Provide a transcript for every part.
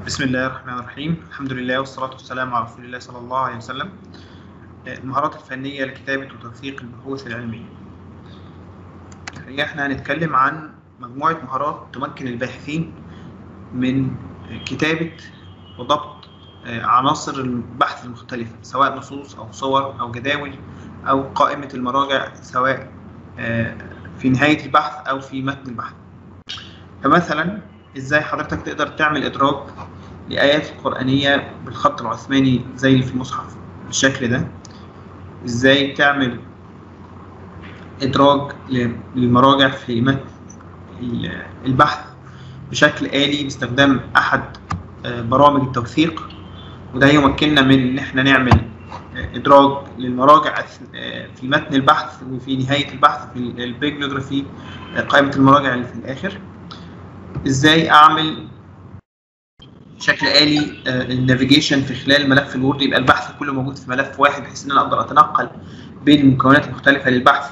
بسم الله الرحمن الرحيم الحمد لله والصلاة والسلام على رسول الله صلى الله عليه وسلم المهارات الفنية لكتابة وتوثيق البحوث العلمية الحقيقة احنا هنتكلم عن مجموعة مهارات تمكن الباحثين من كتابة وضبط عناصر البحث المختلفة سواء نصوص أو صور أو جداول أو قائمة المراجع سواء في نهاية البحث أو في متن البحث فمثلا ازاي حضرتك تقدر تعمل ادراج لايات قرانيه بالخط العثماني زي اللي في المصحف بالشكل ده ازاي تعمل ادراج للمراجع في متن البحث بشكل آلي باستخدام احد برامج التوثيق وده يمكننا من ان احنا نعمل ادراج للمراجع في متن البحث وفي نهايه البحث في البيبليوجرافي قائمه المراجع اللي في الاخر ازاي اعمل بشكل آلي النافيجيشن في خلال ملف الوورد يبقى البحث كله موجود في ملف واحد بحيث ان انا اقدر اتنقل بين المكونات المختلفه للبحث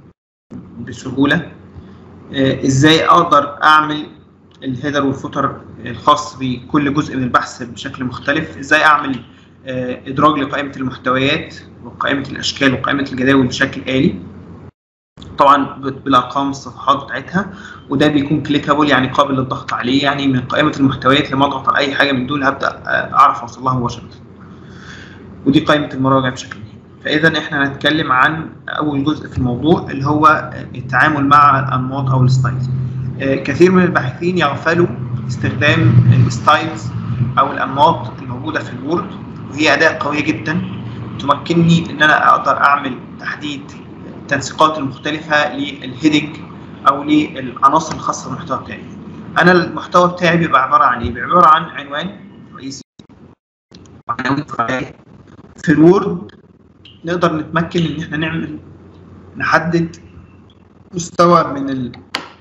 بسهوله ازاي اقدر اعمل الهيدر والفوتر الخاص بكل جزء من البحث بشكل مختلف ازاي اعمل ادراج لقائمه المحتويات وقائمه الاشكال وقائمه الجداول بشكل آلي طبعا بالارقام الصفحات بتاعتها وده بيكون كليكابل يعني قابل للضغط عليه يعني من قائمه المحتويات لما اضغط على اي حاجه من دول هبدا اعرف اوصل لها مباشره ودي قائمه المراجع بشكل فاذا احنا هنتكلم عن اول جزء في الموضوع اللي هو التعامل مع الانماط او الستايلز كثير من الباحثين يغفلوا استخدام الستايلز او الانماط الموجوده في الوورد وهي اداه قويه جدا تمكنني ان انا اقدر اعمل تحديد التنسيقات المختلفه للهيدنج او للعناصر الخاصه بالمحتوى بتاعي. انا المحتوى بتاعي بيبقى عباره عن ايه؟ بيبقى عباره عن عنوان رئيسي عناوين فرعيه في الوورد نقدر نتمكن ان احنا نعمل نحدد مستوى من ال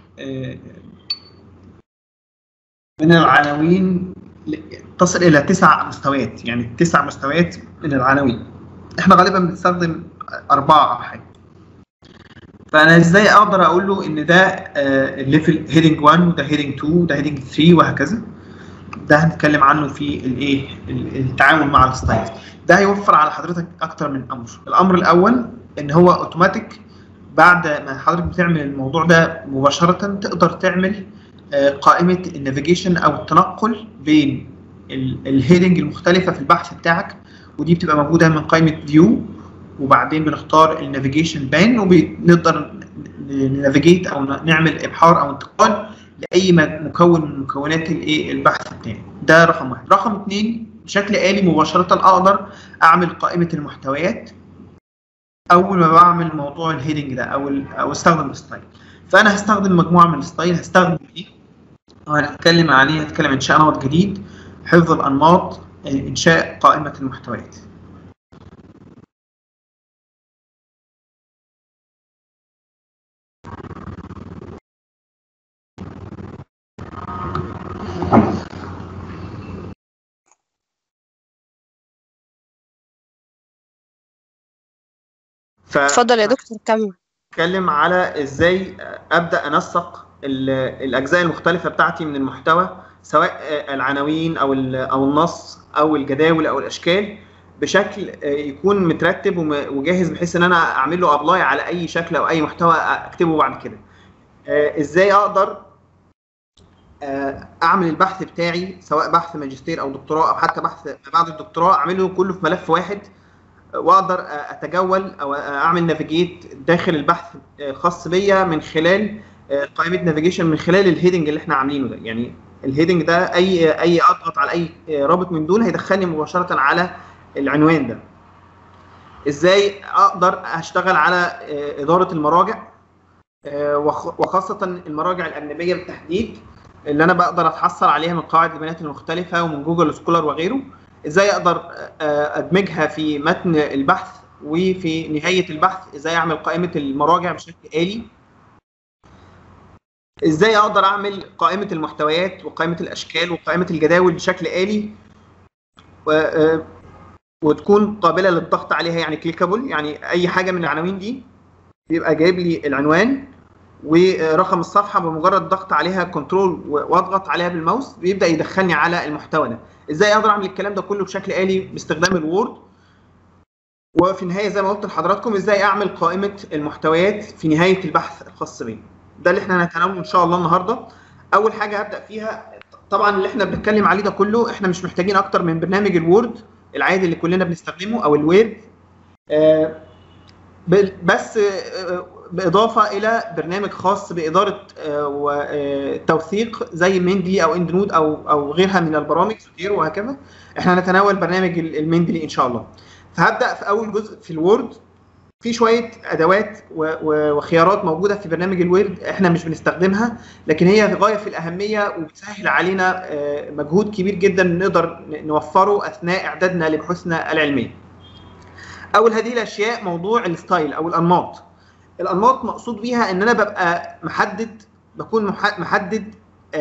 من العناوين تصل الى تسع مستويات يعني تسع مستويات من العناوين احنا غالبا بنستخدم اربعه او حاجه فانا ازاي اقدر اقول له ان ده الليفل هيدنج 1 وده هيدنج 2 وده هيدنج 3 وهكذا ده هنتكلم عنه في الايه التعامل مع الستايلز ده هيوفر على حضرتك اكتر من امر الامر الاول ان هو اوتوماتيك بعد ما حضرتك بتعمل الموضوع ده مباشره تقدر تعمل قائمه النافيجيشن او التنقل بين الهيدنج المختلفه في البحث بتاعك ودي بتبقى موجوده من قائمه فيو وبعدين بنختار النافيجيشن بان وبنقدر نافيجيت او نعمل ابحار او انتقال لاي مكون من مكونات الايه البحث بتاعي ده رقم واحد رقم اثنين بشكل آلي مباشرة اقدر اعمل قائمة المحتويات اول ما بعمل موضوع الهيدنج ده او او استخدم الستايل فانا هستخدم مجموعة من الستايل هستخدم ايه وهنتكلم عليه هنتكلم انشاء نمط جديد حفظ الانماط انشاء قائمة المحتويات اتفضل يا دكتور كمل اتكلم على ازاي ابدا انسق الاجزاء المختلفه بتاعتي من المحتوى سواء العناوين او او النص او الجداول او الاشكال بشكل يكون مترتب وجاهز بحيث ان انا اعمل له ابلاي على اي شكل او اي محتوى اكتبه بعد كده ازاي اقدر اعمل البحث بتاعي سواء بحث ماجستير او دكتوراه او حتى بحث بعد الدكتوراه اعمله كله في ملف واحد واقدر اتجول او اعمل نافيجيت داخل البحث الخاص بيا من خلال قائمه نافيجيشن من خلال الهيدنج اللي احنا عاملينه ده يعني الهيدنج ده اي اي اضغط على اي رابط من دول هيدخلني مباشره على العنوان ده ازاي اقدر اشتغل على اداره المراجع وخاصه المراجع الاجنبيه بالتحديد اللي انا بقدر اتحصل عليها من قواعد البيانات المختلفه ومن جوجل سكولر وغيره ازاي اقدر ادمجها في متن البحث وفي نهايه البحث ازاي اعمل قائمه المراجع بشكل آلي ازاي اقدر اعمل قائمه المحتويات وقائمه الاشكال وقائمه الجداول بشكل آلي وتكون قابله للضغط عليها يعني كليكابل يعني اي حاجه من العناوين دي بيبقى جايب لي العنوان ورقم الصفحه بمجرد الضغط عليها كنترول واضغط عليها بالماوس بيبدا يدخلني على المحتوى ده ازاي اقدر اعمل الكلام ده كله بشكل آلي باستخدام الوورد وفي النهايه زي ما قلت لحضراتكم ازاي اعمل قائمه المحتويات في نهايه البحث الخاص بي ده اللي احنا هنتناوله ان شاء الله النهارده اول حاجه هبدا فيها طبعا اللي احنا بنتكلم عليه ده كله احنا مش محتاجين اكتر من برنامج الوورد العادي اللي كلنا بنستخدمه او الويب آه بس آه بالاضافه الى برنامج خاص باداره التوثيق زي ميندلي او اند نود او او غيرها من البرامج غيره وهكذا احنا هنتناول برنامج الميندلي ان شاء الله فهبدا في اول جزء في الوورد في شويه ادوات وخيارات موجوده في برنامج الوورد احنا مش بنستخدمها لكن هي غايه في الاهميه وبتسهل علينا مجهود كبير جدا نقدر نوفره اثناء اعدادنا لبحوثنا العلميه. اول هذه الاشياء موضوع الستايل او الانماط. الانماط مقصود بيها ان انا ببقى محدد بكون محدد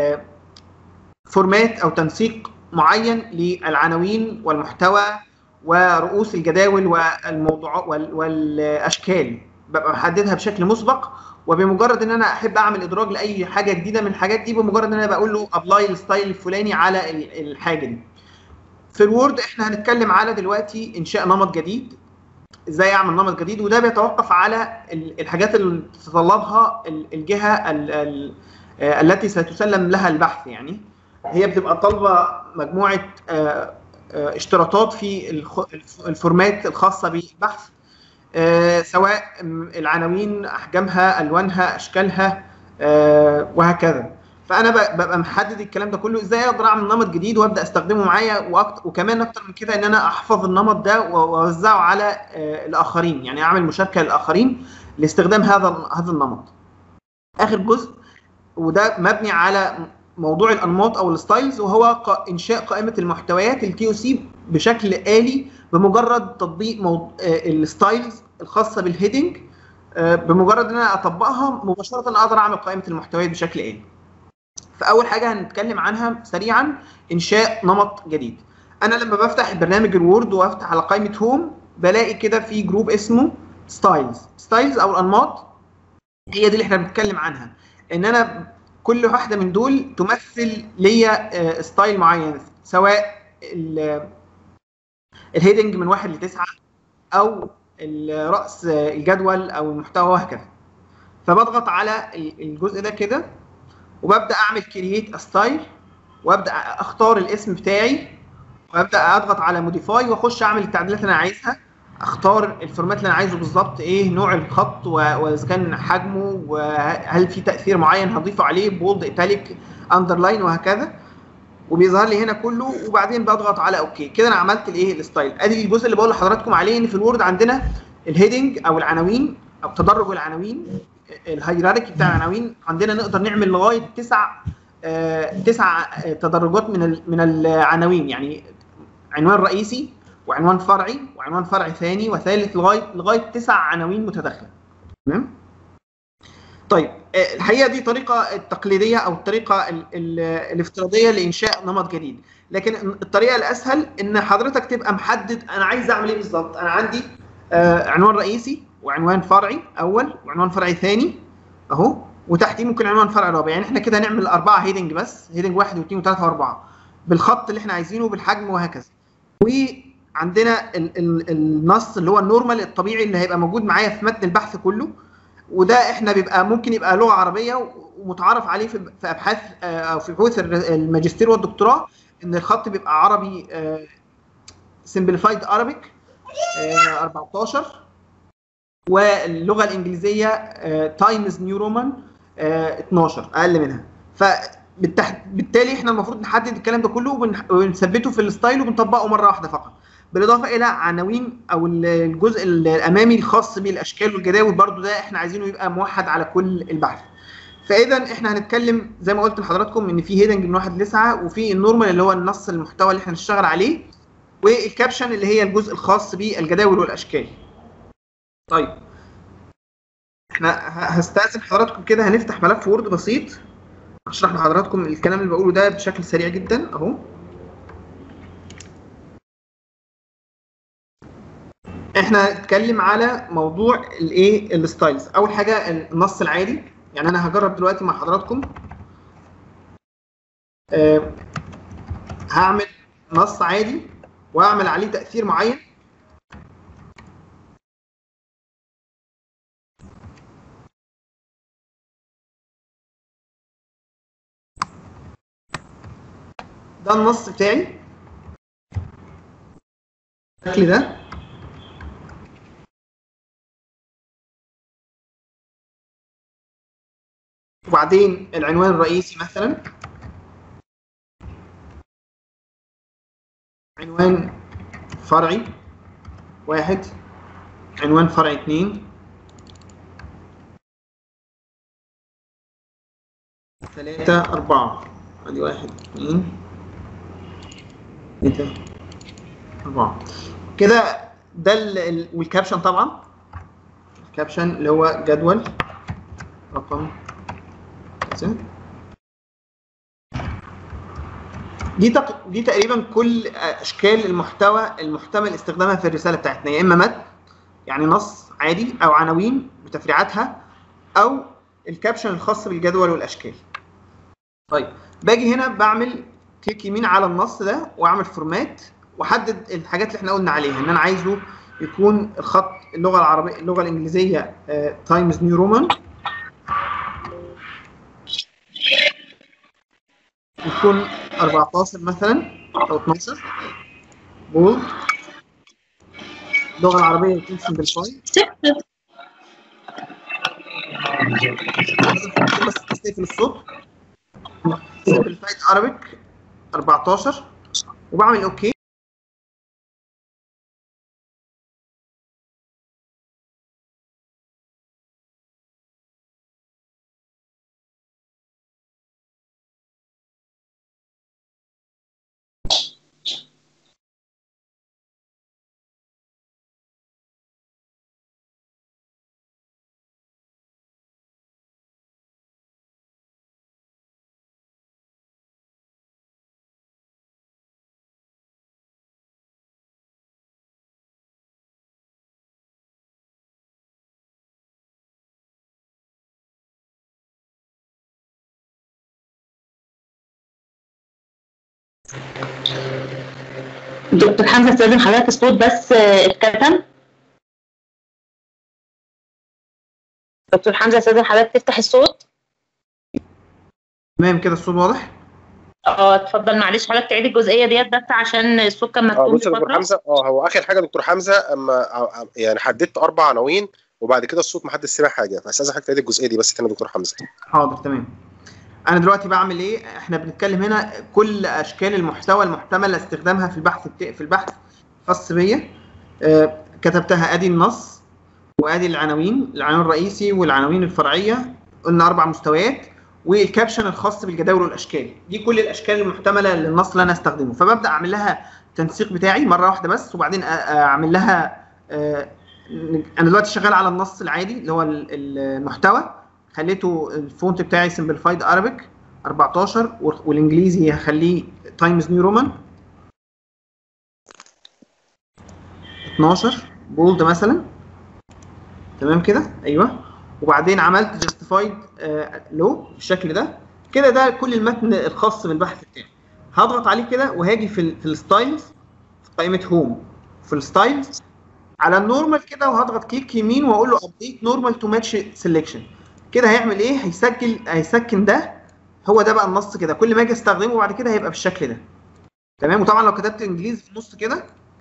فورمات او تنسيق معين للعناوين والمحتوى ورؤوس الجداول والموضوع والاشكال ببقى محددها بشكل مسبق وبمجرد ان انا احب اعمل ادراج لاي حاجه جديده من الحاجات دي بمجرد ان انا بقول له ابلاي الستايل الفلاني على الحاجه دي. في الوورد احنا هنتكلم على دلوقتي انشاء نمط جديد ازاي اعمل نمط جديد وده بيتوقف على الحاجات اللي تتطلبها الجهه التي ستسلم لها البحث يعني هي بتبقى طالبه مجموعه اشتراطات في الفورمات الخاصه بالبحث سواء العناوين احجامها الوانها اشكالها وهكذا فانا ببقى محدد الكلام ده كله ازاي اقدر اعمل نمط جديد وابدا استخدمه معايا وكمان اكتر من كده ان انا احفظ النمط ده واوزعه على الاخرين يعني اعمل مشاركه للاخرين لاستخدام هذا هذا النمط اخر جزء وده مبني على موضوع الانماط او الستايلز وهو انشاء قائمه المحتويات الكي او سي بشكل الي بمجرد تطبيق مو... الستايلز الخاصه بالهيدنج بمجرد ان انا اطبقها مباشره اقدر اعمل قائمه المحتويات بشكل الي فاول حاجه هنتكلم عنها سريعا انشاء نمط جديد انا لما بفتح برنامج الوورد وافتح على قائمه هوم بلاقي كده في جروب اسمه ستايلز ستايلز او الانماط هي دي اللي احنا بنتكلم عنها ان انا كل واحده من دول تمثل ليا ستايل معين سواء الهيدنج من واحد لتسعه او راس الجدول او المحتوى وهكذا فبضغط على الجزء ده كده وببدا اعمل كرييت ستايل وابدا اختار الاسم بتاعي وابدا اضغط على موديفاي واخش اعمل التعديلات اللي انا عايزها اختار الفورمات اللي انا عايزه بالظبط ايه نوع الخط واذا كان حجمه وهل في تاثير معين هضيفه عليه بولد ايتاليك اندرلاين وهكذا وبيظهر لي هنا كله وبعدين بضغط على اوكي كده انا عملت الايه الستايل ادي الجزء اللي بقول لحضراتكم عليه ان في الوورد عندنا الهيدنج او العناوين او تدرج العناوين الهيراركي بتاع العناوين عندنا نقدر نعمل لغايه تسع آه تسع آه تدرجات من من العناوين يعني عنوان رئيسي وعنوان فرعي وعنوان فرعي ثاني وثالث لغايه لغايه تسع عناوين متداخله تمام طيب الحقيقه دي طريقه التقليديه او الطريقه ال ال الافتراضيه لانشاء نمط جديد لكن الطريقه الاسهل ان حضرتك تبقى محدد انا عايز اعمل ايه بالظبط انا عندي آه عنوان رئيسي وعنوان فرعي اول وعنوان فرعي ثاني اهو وتحتيه ممكن عنوان فرعي رابع يعني احنا كده نعمل اربعه هيدنج بس هيدنج واحد واثنين وثلاثه واربعه بالخط اللي احنا عايزينه بالحجم وهكذا وعندنا ال ال النص اللي هو النورمال الطبيعي اللي هيبقى موجود معايا في متن البحث كله وده احنا بيبقى ممكن يبقى لغه عربيه ومتعارف عليه في ابحاث او في بحوث الماجستير والدكتوراه ان الخط بيبقى عربي سمبليفايد ارابيك 14 واللغه الانجليزيه تايمز نيو رومان 12 اقل منها فبالتالي احنا المفروض نحدد الكلام ده كله ونثبته في الستايل وبنطبقه مره واحده فقط بالاضافه الى عناوين او الجزء الامامي الخاص بالاشكال والجداول برضو ده احنا عايزينه يبقى موحد على كل البحث فاذا احنا هنتكلم زي ما قلت لحضراتكم ان في هيدنج من واحد لتسعه وفي النورمال اللي هو النص المحتوى اللي احنا هنشتغل عليه والكابشن اللي هي الجزء الخاص بالجداول والاشكال طيب احنا هستاذن حضراتكم كده هنفتح ملف وورد بسيط اشرح لحضراتكم الكلام اللي بقوله ده بشكل سريع جدا اهو احنا هنتكلم على موضوع الايه الستايلز اول حاجه النص العادي يعني انا هجرب دلوقتي مع حضراتكم آه، هعمل نص عادي واعمل عليه تاثير معين ده النص بتاعي بالشكل ده وبعدين العنوان الرئيسي مثلا عنوان فرعي واحد عنوان فرعي اتنين ثلاثة أربعة ادي واحد اتنين ثلاثة أربعة كده ده ال- ال- والكابشن طبعا الكابشن اللي هو جدول رقم كذا دي تق... دي تقريبا كل اشكال المحتوى المحتمل استخدامها في الرساله بتاعتنا يا اما متن يعني نص عادي او عناوين بتفريعاتها او الكابشن الخاص بالجدول والاشكال طيب باجي هنا بعمل كليك يمين على النص ده واعمل فورمات واحدد الحاجات اللي احنا قلنا عليها ان انا عايزه يكون الخط اللغه العربيه اللغه الانجليزيه تايمز نيو رومان يكون 14 مثلا او 12 بولد اللغه العربيه يكون سمبلفاي بس تقفل الصوت سمبلفايد ارابيك 14 وبعمل اوكي دكتور حمزه استاذن حضرتك الصوت بس آه، اتكتم دكتور حمزه استاذن حضرتك تفتح الصوت تمام كده الصوت واضح اه اتفضل معلش حضرتك تعيد الجزئيه ديت بس عشان الصوت كان اه مكتوم بص يا دكتور لفتره حمزه اه هو اخر حاجه دكتور حمزه اما ع- ع- يعني حددت اربع عناوين وبعد كده الصوت ما حدش سمع حاجه فاستاذن حضرتك تعيد الجزئيه دي بس تاني يا دكتور حمزه حاضر تمام انا دلوقتي بعمل ايه احنا بنتكلم هنا كل اشكال المحتوى المحتمل استخدامها في البحث بتا... في البحث خاص بيا آه كتبتها ادي النص وادي العناوين العنوان الرئيسي والعناوين الفرعيه قلنا اربع مستويات والكابشن الخاص بالجداول والاشكال دي كل الاشكال المحتمله للنص اللي انا استخدمه فببدا اعمل لها تنسيق بتاعي مره واحده بس وبعدين أ- اعمل لها آه، انا دلوقتي شغال على النص العادي اللي هو ال- المحتوى خليته الفونت بتاعي سمبلفايد ارابيك 14 والانجليزي هخليه تايمز نيو رومان 12 بولد مثلا تمام كده ايوه وبعدين عملت جاستيفايد لو بالشكل ده كده ده كل المتن الخاص بالبحث بتاعي هضغط عليه كده وهاجي في ال في الستايلز في قائمه هوم في الستايلز على النورمال كده وهضغط كليك يمين واقول له ابديت نورمال تو ماتش سيلكشن كده هيعمل ايه هيسجل هيسكن ده هو ده بقى النص كده كل ما اجي استخدمه بعد كده هيبقى بالشكل ده تمام وطبعا لو كتبت انجليزي في النص كده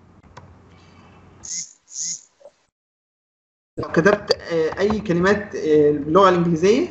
لو كتبت آه، اي كلمات آه، باللغه الانجليزيه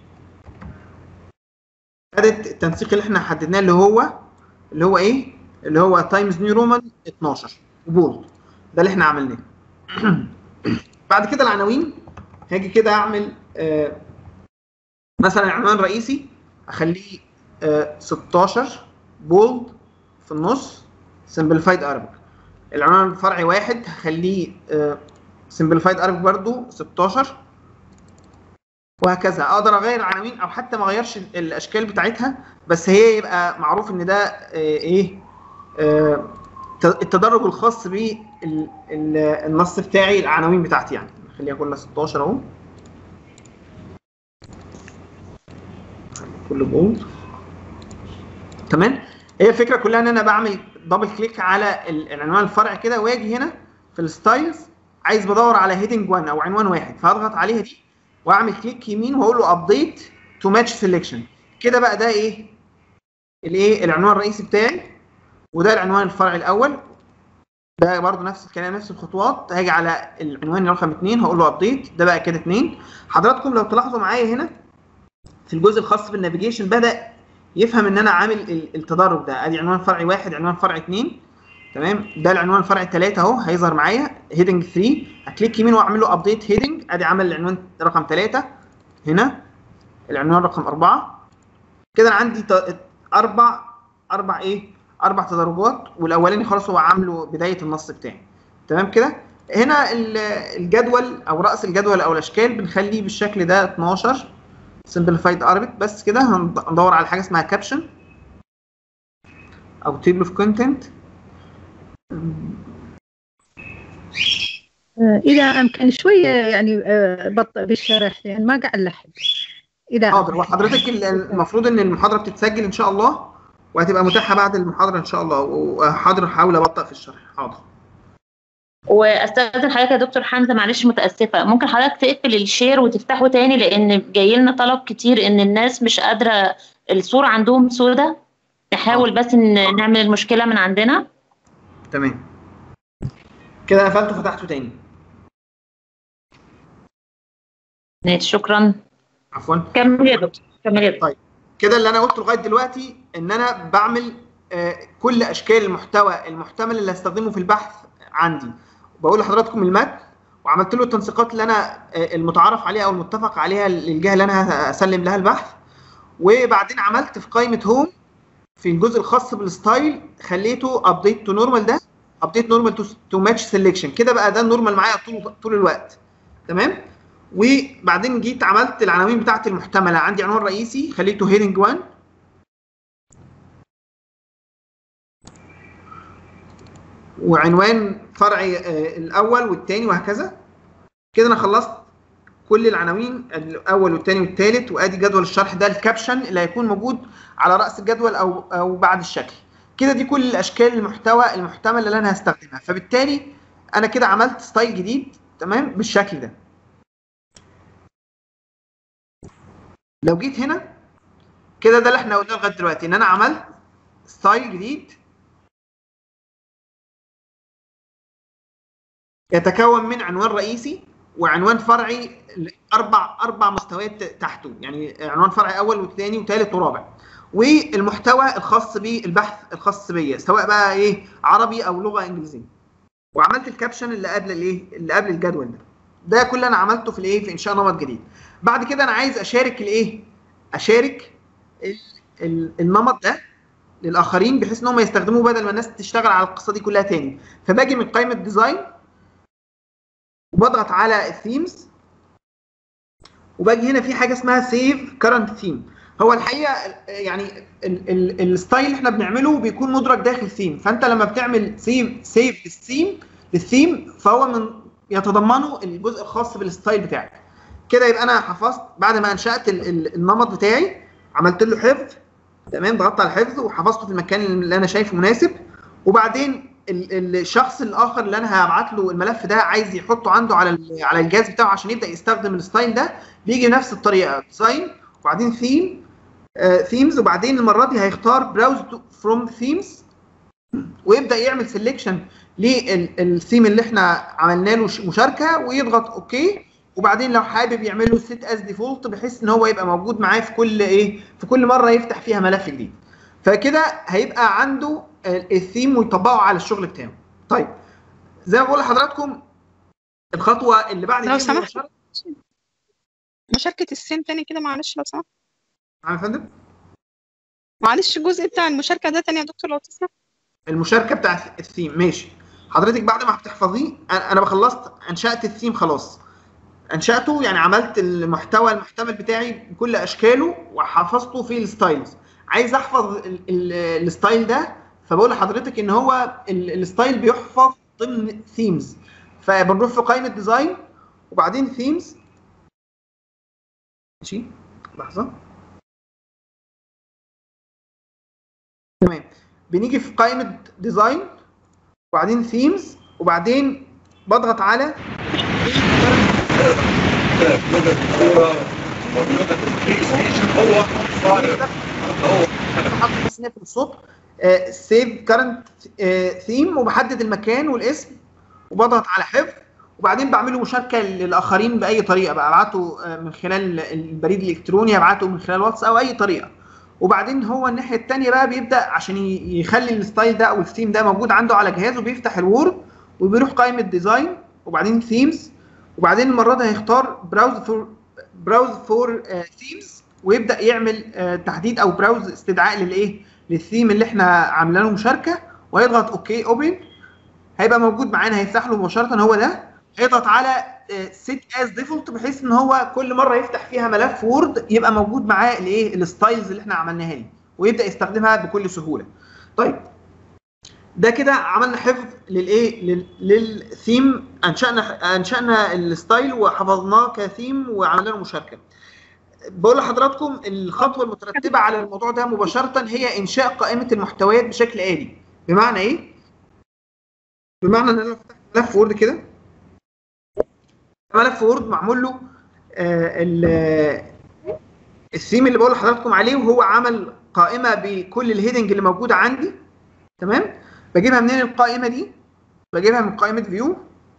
خدت التنسيق اللي احنا حددناه اللي هو اللي هو ايه اللي هو تايمز نيو رومان 12 بولد ده اللي احنا عملناه بعد كده العناوين هاجي كده اعمل آه، مثلا عنوان رئيسي اخليه آه، 16 بولد في النص سمبلفايد ارابيك العنوان الفرعي واحد هخليه سمبلفايد ارابيك برضو 16 وهكذا اقدر اغير العناوين او حتى ما اغيرش ال- الاشكال بتاعتها بس هي يبقى معروف ان ده آه، ايه آه، ت- التدرج الخاص بالنص بتاعي العناوين بتاعتي يعني خليها كلها 16 اهو كله بولد تمام هي الفكره كلها ان انا بعمل دبل كليك على ال- العنوان الفرعي كده واجي هنا في الستايلز عايز بدور على هيدنج 1 او عنوان واحد فهضغط عليها دي واعمل كليك يمين واقول له ابديت تو ماتش سيلكشن كده بقى ده ايه الايه العنوان الرئيسي بتاعي وده العنوان الفرعي الاول ده برضه نفس الكلام نفس الخطوات هاجي على العنوان رقم 2 هقول له ابديت ده بقى كده 2 حضراتكم لو تلاحظوا معايا هنا في الجزء الخاص بالنافيجيشن بدا يفهم ان انا عامل ال- التدرج ده ادي عنوان فرعي واحد عنوان فرعي 2 تمام ده العنوان الفرعي 3 اهو هيظهر معايا هيدنج 3 هكليك يمين واعمل له ابديت هيدنج ادي عمل العنوان رقم 3 هنا العنوان رقم 4 كده انا عندي ت- اربع اربع ايه اربع تدرجات والاولاني خلاص هو عامله بدايه النص بتاعي تمام كده هنا ال- الجدول او راس الجدول او الاشكال بنخليه بالشكل ده 12 simplified Arabic بس كده هند- هندور على حاجه اسمها كابشن او table of content آه، إذا أمكن شوية يعني آه، بطء بالشرح يعني ما قاعد ألحق إذا حاضر وحضرتك ال- المفروض ان المحاضره بتتسجل ان شاء الله وهتبقى متاحه بعد المحاضره ان شاء الله وحاضر هحاول ابطئ في الشرح حاضر واستاذن حضرتك يا دكتور حمزه معلش متاسفه ممكن حضرتك تقفل الشير وتفتحه تاني لان جاي لنا طلب كتير ان الناس مش قادره الصوره عندهم سودة نحاول بس ان نعمل المشكله من عندنا تمام كده قفلته وفتحته تاني ماشي شكرا عفوا كمل يا دكتور كمل يا دكتور كده اللي انا قلته لغايه دلوقتي ان انا بعمل آه، كل اشكال المحتوى المحتمل اللي هستخدمه في البحث عندي بقول لحضراتكم المتن وعملت له التنسيقات اللي انا آه، المتعارف عليها او المتفق عليها للجهه اللي انا هسلم لها البحث وبعدين عملت في قائمه هوم في الجزء الخاص بالستايل خليته ابديت تو نورمال ده ابديت نورمال تو ماتش سيلكشن كده بقى ده النورمال معايا طول طول الوقت تمام وبعدين جيت عملت العناوين بتاعت المحتمله عندي عنوان رئيسي خليته هيدنج 1 وعنوان فرعي آه، الاول والثاني وهكذا كده انا خلصت كل العناوين الاول والثاني والثالث وادي جدول الشرح ده الكابشن اللي هيكون موجود على راس الجدول او او بعد الشكل كده دي كل الاشكال المحتوى المحتمل اللي انا هستخدمها فبالتالي انا كده عملت ستايل جديد تمام بالشكل ده لو جيت هنا كده ده اللي احنا قلناه لغايه دلوقتي ان انا عملت ستايل جديد يتكون من عنوان رئيسي وعنوان فرعي اربع اربع مستويات تحته يعني عنوان فرعي اول وثاني وثالث ورابع والمحتوى الخاص بالبحث الخاص بيا سواء بقى ايه عربي او لغه انجليزيه وعملت الكابشن اللي قبل الايه اللي قبل الجدول ده ده كل اللي انا عملته في الايه في انشاء نمط جديد بعد كده انا عايز اشارك الايه اشارك ال- ال- النمط ده للاخرين بحيث ان هم يستخدموه بدل ما الناس تشتغل على القصه دي كلها تاني فباجي من قائمه ديزاين وبضغط على الثيمز وباجي هنا في حاجه اسمها سيف كرنت ثيم هو الحقيقه يعني ال- ال- الستايل اللي احنا بنعمله بيكون مدرج داخل ثيم فانت لما بتعمل سيف سيف للثيم للثيم فهو من يتضمنه الجزء الخاص بالستايل بتاعك كده يبقى انا حفظت بعد ما انشات ال- ال- النمط بتاعي عملت له حفظ تمام ضغطت على الحفظ وحفظته في المكان اللي انا شايفه مناسب وبعدين ال- الشخص الاخر اللي انا هبعت له الملف ده عايز يحطه عنده على ال- على الجهاز بتاعه عشان يبدا يستخدم الستايل ده بيجي بنفس الطريقه ديزاين وبعدين ثيم ثيمز وبعدين المره دي هيختار براوز فروم ثيمز ويبدا يعمل سيلكشن للثيم اللي احنا عملنا له ش- مشاركه ويضغط اوكي وبعدين لو حابب يعمل له سيت از ديفولت بحيث ان هو يبقى موجود معاه في كل ايه في كل مره يفتح فيها ملف جديد فكده هيبقى عنده ال- الثيم ويطبقه على الشغل بتاعه طيب زي ما بقول لحضراتكم الخطوه اللي بعد لو دي سمحت. مباشرة- مشاركة السين تاني كده معلش لو سمحت نعم يا فندم معلش الجزء بتاع المشاركة ده تاني يا دكتور لو تسمح المشاركه بتاعت الثيم ماشي حضرتك بعد ما بتحفظيه انا أنا بخلصت انشات الثيم خلاص انشاته يعني عملت المحتوى المحتمل بتاعي بكل اشكاله وحفظته في الستايلز عايز احفظ ال- ال- الستايل ده فبقول لحضرتك ان هو ال- الستايل بيحفظ ضمن ثيمز فبنروح في قائمه ديزاين وبعدين ثيمز ماشي لحظه تمام بنيجي في قائمه ديزاين وبعدين ثيمز وبعدين بضغط على حط بس نقفل الصوت سيف كارنت ثيم وبحدد المكان والاسم وبضغط على حفظ وبعدين بعمله مشاركه للاخرين باي طريقه بقى ابعته آه، من خلال البريد الالكتروني ابعته من خلال واتس او اي طريقه وبعدين هو الناحيه الثانيه بقى بيبدا عشان ي- يخلي الستايل ده او الثيم ده موجود عنده على جهازه بيفتح الوورد وبيروح قائمه ديزاين وبعدين ثيمز وبعدين المره دي هيختار براوز فور براوز فور ثيمز ويبدا يعمل آه، تحديد او براوز استدعاء للايه للثيم اللي احنا عامله له مشاركه ويضغط اوكي اوبن هيبقى موجود معانا هيفتح له مباشره هو ده هيضغط على سيت از ديفولت بحيث ان هو كل مره يفتح فيها ملف وورد يبقى موجود معاه الايه الستايلز اللي احنا عملناها له ويبدا يستخدمها بكل سهوله طيب ده كده عملنا حفظ للايه لل- للثيم انشانا انشانا الستايل وحفظناه كثيم وعملنا له مشاركه بقول لحضراتكم الخطوه المترتبه على الموضوع ده مباشره هي انشاء قائمه المحتويات بشكل آلي بمعنى ايه بمعنى ان انا لو فتحت ملف وورد كده ملف وورد معمول له آه، ال- الثيم اللي بقول لحضراتكم عليه وهو عمل قائمه بكل الهيدنج اللي موجوده عندي تمام بجيبها منين القائمه دي بجيبها من قائمه فيو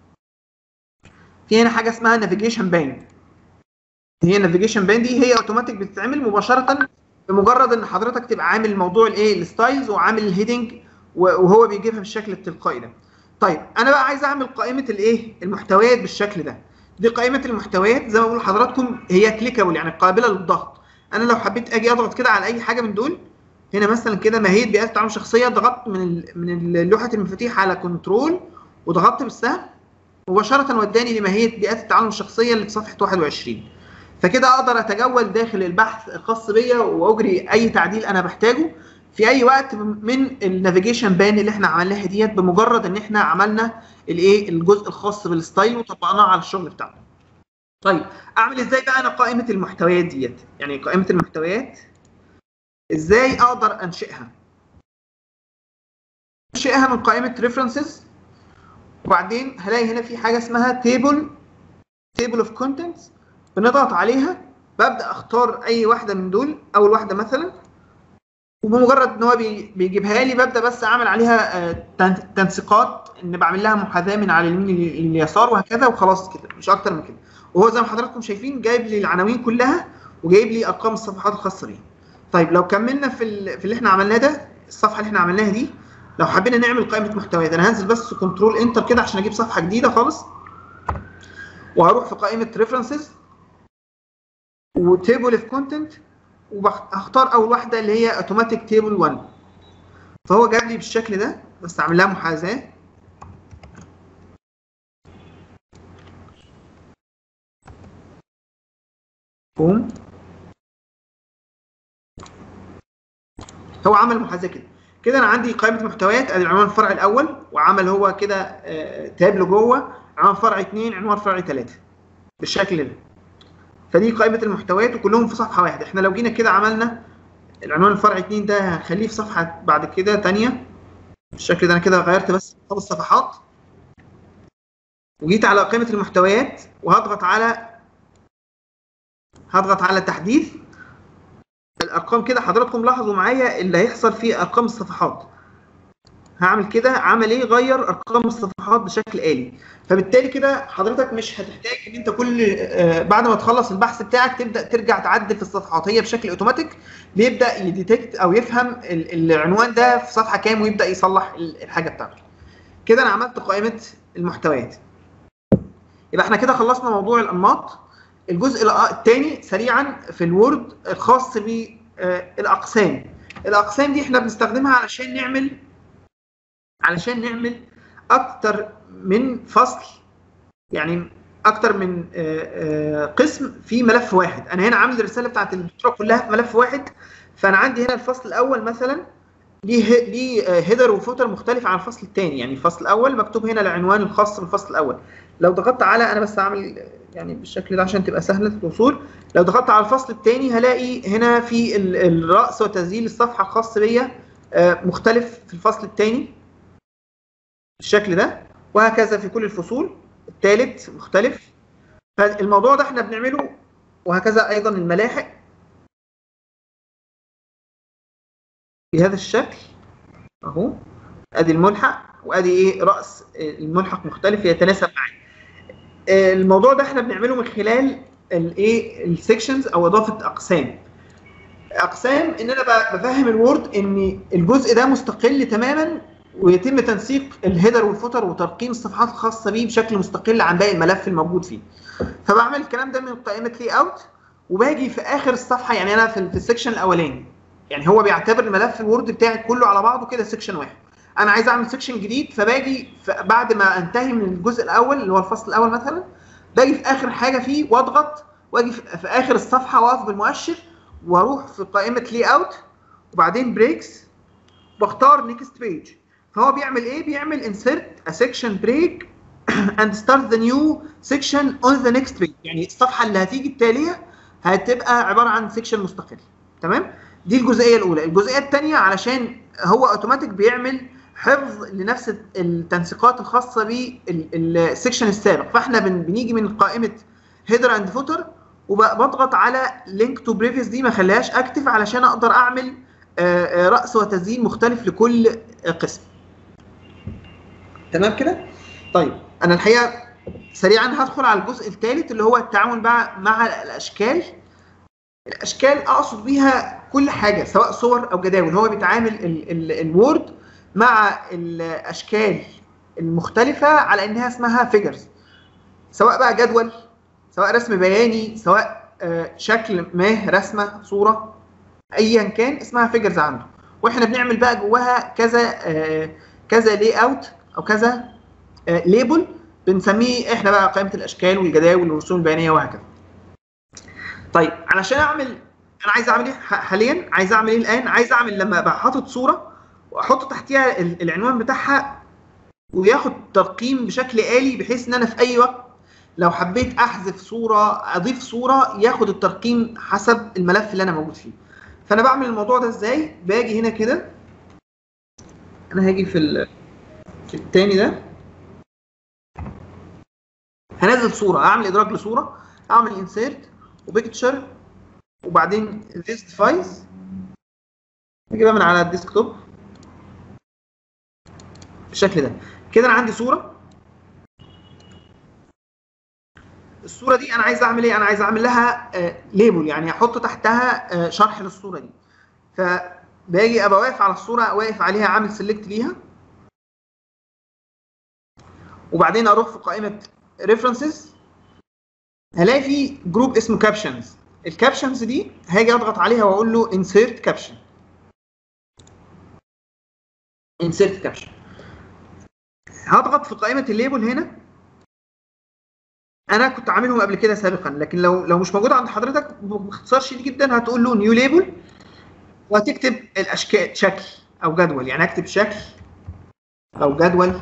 في هنا حاجه اسمها نافيجيشن باند هي النافيجيشن باند دي هي اوتوماتيك بتتعمل مباشره بمجرد ان حضرتك تبقى عامل موضوع الايه الستايلز وعامل الهيدنج وهو بيجيبها بالشكل التلقائي ده طيب انا بقى عايز اعمل قائمه الايه المحتويات بالشكل ده دي قائمه المحتويات زي ما بقول لحضراتكم هي كليكابل يعني قابله للضغط انا لو حبيت اجي اضغط كده على اي حاجه من دول هنا مثلا كده ماهيه بيئات التعامل الشخصيه ضغطت من ال- من لوحه المفاتيح على كنترول وضغطت بالسهم مباشره وداني لماهيه بيئات التعامل الشخصيه اللي في صفحه 21 فكده اقدر اتجول داخل البحث الخاص بيا واجري اي تعديل انا بحتاجه في اي وقت من النافيجيشن بان اللي احنا عملناها ديت بمجرد ان احنا عملنا الايه الجزء الخاص بالستايل وطبقناه على الشغل بتاعنا. طيب اعمل ازاي بقى انا قائمه المحتويات ديت؟ يعني قائمه المحتويات ازاي اقدر انشئها؟ انشئها من قائمه ريفرنسز وبعدين هلاقي هنا في حاجه اسمها تيبل تيبل اوف كونتنتس بنضغط عليها ببدا اختار اي واحده من دول اول واحده مثلا وبمجرد ان هو بي- بيجيبها لي ببدا بس اعمل عليها آه، تن- تنسيقات ان بعمل لها محاذاه من على اليمين لل- لليسار وهكذا وخلاص كده مش اكتر من كده وهو زي ما حضراتكم شايفين جايب لي العناوين كلها وجايب لي ارقام الصفحات الخاصه بيها طيب لو كملنا في ال- في اللي احنا عملناه ده الصفحه اللي احنا عملناها دي لو حبينا نعمل قائمه محتويات انا هنزل بس كنترول انتر كده عشان اجيب صفحه جديده خالص وهروح في قائمه ريفرنسز وتيبل اوف كونتنت وهختار اول واحده اللي هي اوتوماتيك تيبل 1 فهو جاب لي بالشكل ده بس اعمل لها محاذاه بوم هو عمل محاذاه كده كده انا عندي قائمه محتويات ادي العنوان الفرعي الاول وعمل هو كده آه، تاب لجوه عنوان فرعي 2 عنوان فرعي 3 بالشكل ده فدي قائمه المحتويات وكلهم في صفحه واحده احنا لو جينا كده عملنا العنوان الفرعي 2 ده هنخليه في صفحه بعد كده ثانيه بالشكل ده انا كده غيرت بس خمس صفحات وجيت على قائمه المحتويات وهضغط على هضغط على تحديث الارقام كده حضراتكم لاحظوا معايا اللي هيحصل في ارقام الصفحات هعمل كده عمل ايه غير ارقام الصفحات بشكل آلي فبالتالي كده حضرتك مش هتحتاج ان انت كل آه، بعد ما تخلص البحث بتاعك تبدا ترجع تعدل في الصفحات هي بشكل اوتوماتيك بيبدا يديتكت او يفهم ال- العنوان ده في صفحه كام ويبدا يصلح ال- الحاجه بتاعته كده انا عملت قائمه المحتويات يبقى احنا كده خلصنا موضوع الانماط الجزء الثاني سريعا في الوورد الخاص بالاقسام الاقسام دي احنا بنستخدمها علشان نعمل علشان نعمل اكتر من فصل يعني اكتر من آه، آه، قسم في ملف واحد انا هنا عامل الرساله بتاعت الدكتوراه كلها في ملف واحد فانا عندي هنا الفصل الاول مثلا ليه ليه هيدر وفوتر مختلف عن الفصل الثاني يعني الفصل الاول مكتوب هنا العنوان الخاص بالفصل الاول لو ضغطت على انا بس هعمل يعني بالشكل ده عشان تبقى سهله الوصول لو ضغطت على الفصل الثاني هلاقي هنا في ال- الرأس وتسجيل الصفحه الخاص بيا آه، مختلف في الفصل الثاني بالشكل ده وهكذا في كل الفصول الثالث مختلف فالموضوع ده احنا بنعمله وهكذا ايضا الملاحق بهذا الشكل اهو ادي الملحق وادي ايه راس الملحق مختلف يتناسب معاه آه، الموضوع ده احنا بنعمله من خلال الايه السكشنز او اضافه اقسام اقسام ان انا ب- بفهم الوورد ان الجزء ده مستقل تماما ويتم تنسيق الهيدر والفوتر وترقيم الصفحات الخاصه بيه بشكل مستقل عن باقي الملف الموجود فيه فبعمل الكلام ده من قائمه لي اوت وباجي في اخر الصفحه يعني انا في, في السكشن الاولاني يعني هو بيعتبر الملف الوورد بتاعي كله على بعضه كده سكشن واحد انا عايز اعمل سكشن جديد فباجي ف- بعد ما انتهي من الجزء الاول اللي هو الفصل الاول مثلا باجي في اخر حاجه فيه واضغط واجي في في اخر الصفحه واقف بالمؤشر واروح في قائمه لي اوت وبعدين بريكس بختار نيكست بيج فهو بيعمل ايه بيعمل insert a section break and start the new section on the next page يعني الصفحه اللي هتيجي التاليه هتبقى عباره عن section مستقل تمام دي الجزئيه الاولى الجزئيه الثانيه علشان هو اوتوماتيك بيعمل حفظ لنفس التنسيقات الخاصه بالسكشن السابق فاحنا بن- بنيجي من قائمه هيدر اند فوتر وبضغط على لينك تو بريفيس دي ما اخليهاش اكتف علشان اقدر اعمل آه، آه، راس وتزيين مختلف لكل آه، قسم تمام كده طيب انا الحقيقه سريعا هدخل على الجزء الثالث اللي هو التعامل مع مع الاشكال الاشكال اقصد بيها كل حاجه سواء صور او جداول هو بيتعامل ال- ال- الوورد مع الاشكال المختلفه على انها اسمها فيجرز سواء بقى جدول سواء رسم بياني سواء آه، شكل ما رسمه صوره ايا كان اسمها فيجرز عنده واحنا بنعمل بقى جواها كذا آه، كذا لي اوت او كذا ليبل بنسميه احنا بقى قائمه الاشكال والجداول والرسوم البيانيه وهكذا طيب علشان اعمل انا عايز اعمل ايه ح- حاليا عايز اعمل ايه الان عايز اعمل لما ابقى حاطط صوره واحط تحتيها ال- العنوان بتاعها وياخد ترقيم بشكل آلي بحيث ان انا في اي وقت لو حبيت احذف صوره اضيف صوره ياخد الترقيم حسب الملف اللي انا موجود فيه فانا بعمل الموضوع ده ازاي باجي هنا كده انا هاجي في ال- في التاني ده هنزل صوره اعمل ادراج لصوره اعمل انسيرت وبيكتشر وبعدين this device اجيبها من على الديسكتوب بالشكل ده كده انا عندي صوره الصوره دي انا عايز اعمل ايه انا عايز اعمل لها ليبل يعني احط تحتها آه، شرح للصوره دي فباجي ابقى واقف على الصوره واقف عليها عامل سيلكت ليها وبعدين اروح في قائمه ريفرنسز هلاقي في جروب اسمه كابشنز الكابشنز دي هاجي اضغط عليها واقول له insert caption insert caption هضغط في قائمه الليبل هنا انا كنت عاملهم قبل كده سابقا لكن لو لو مش موجود عند حضرتك باختصار شديد جدا هتقول له نيو ليبل وهتكتب الاشكال شكل او جدول يعني اكتب شكل او جدول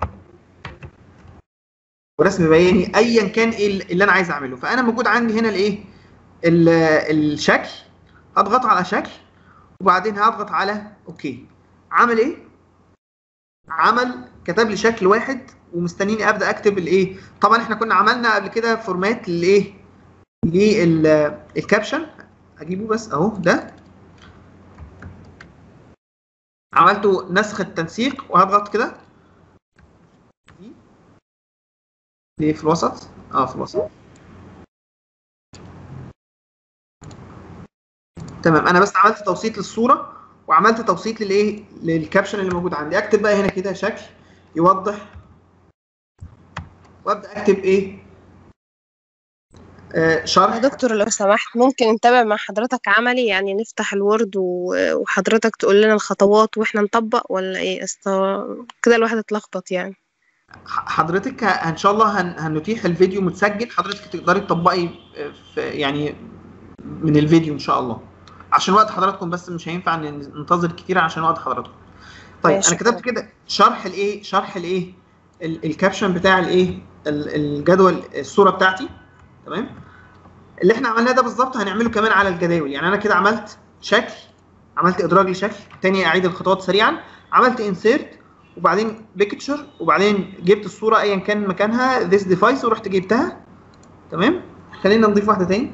ورسم بياني ايا كان ايه اللي انا عايز اعمله فانا موجود عندي هنا الايه ال- الشكل هضغط على شكل وبعدين هضغط على اوكي عمل ايه عمل كتب لي شكل واحد ومستنيني ابدا اكتب الايه طبعا احنا كنا عملنا قبل كده فورمات للايه للكابشن اجيبه بس اهو ده عملته نسخ التنسيق وهضغط كده ليه في الوسط اه في الوسط تمام انا بس عملت توسيط للصوره وعملت توسيط للايه للكابشن اللي موجود عندي اكتب بقى هنا كده شكل يوضح وابدا اكتب ايه آه شرح يا دكتور لو سمحت ممكن نتابع مع حضرتك عملي يعني نفتح الوورد و- وحضرتك تقول لنا الخطوات واحنا نطبق ولا ايه است- كده الواحد اتلخبط يعني ح- حضرتك ه- ان شاء الله هن- هنتيح الفيديو متسجل حضرتك تقدري تطبقي في يعني من الفيديو ان شاء الله عشان وقت حضراتكم بس مش هينفع ن- ننتظر كتير عشان وقت حضراتكم طيب ماشي. انا كتبت كده شرح الايه شرح الايه ال- الكابشن بتاع الايه ال- الجدول الصوره بتاعتي تمام اللي احنا عملناه ده بالظبط هنعمله كمان على الجداول يعني انا كده عملت شكل عملت ادراج لشكل تاني اعيد الخطوات سريعا عملت انسيرت وبعدين بيكتشر وبعدين جبت الصوره ايا كان مكانها this device ورحت جبتها تمام خلينا نضيف واحده تاني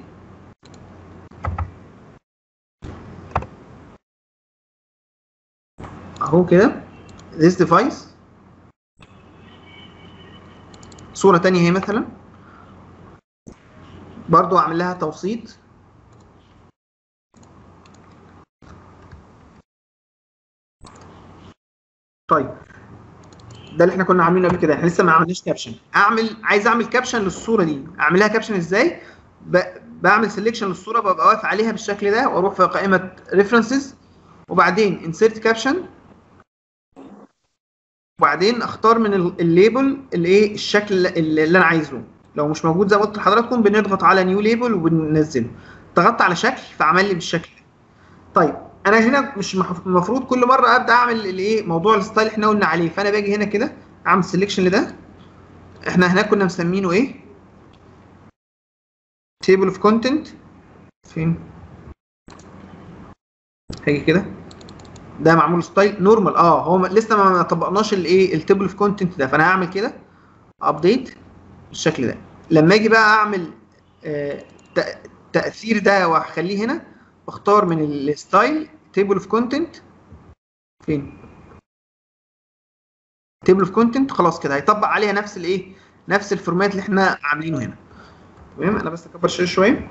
اهو كده this device صورة تانية هي مثلا برضو اعمل لها توسيط طيب ده اللي احنا كنا عاملينه قبل كده احنا لسه ما عملناش كابشن اعمل عايز اعمل كابشن للصوره دي اعملها كابشن ازاي ب... بعمل سيلكشن للصوره ببقى واقف عليها بالشكل ده واروح في قائمه ريفرنسز وبعدين انسيرت كابشن وبعدين اختار من ال- الليبل الايه الشكل اللي اللي انا عايزه لو مش موجود زي ما قلت لحضراتكم بنضغط على نيو ليبل وبننزله ضغطت على شكل فعمل لي بالشكل ده طيب انا هنا مش مح- المفروض كل مره ابدا اعمل الايه موضوع الستايل اللي احنا قلنا عليه فانا باجي هنا كده اعمل سيلكشن لده احنا هناك كنا مسمينه ايه تيبل اوف كونتنت فين هاجي كده ده معمول ستايل نورمال اه هو م- لسه ما ما طبقناش الايه التيبل اوف كونتنت ده فانا هعمل كده ابديت بالشكل ده لما اجي بقى اعمل آه تأ- تاثير ده واخليه هنا اختار من الستايل تيبل اوف كونتنت فين تيبل اوف كونتنت خلاص كده هيطبق عليها نفس الايه نفس الفورمات اللي احنا عاملينه هنا تمام انا بس اكبر الشاشه شويه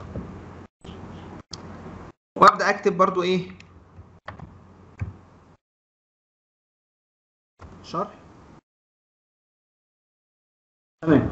وابدا اكتب برضو ايه شرح تمام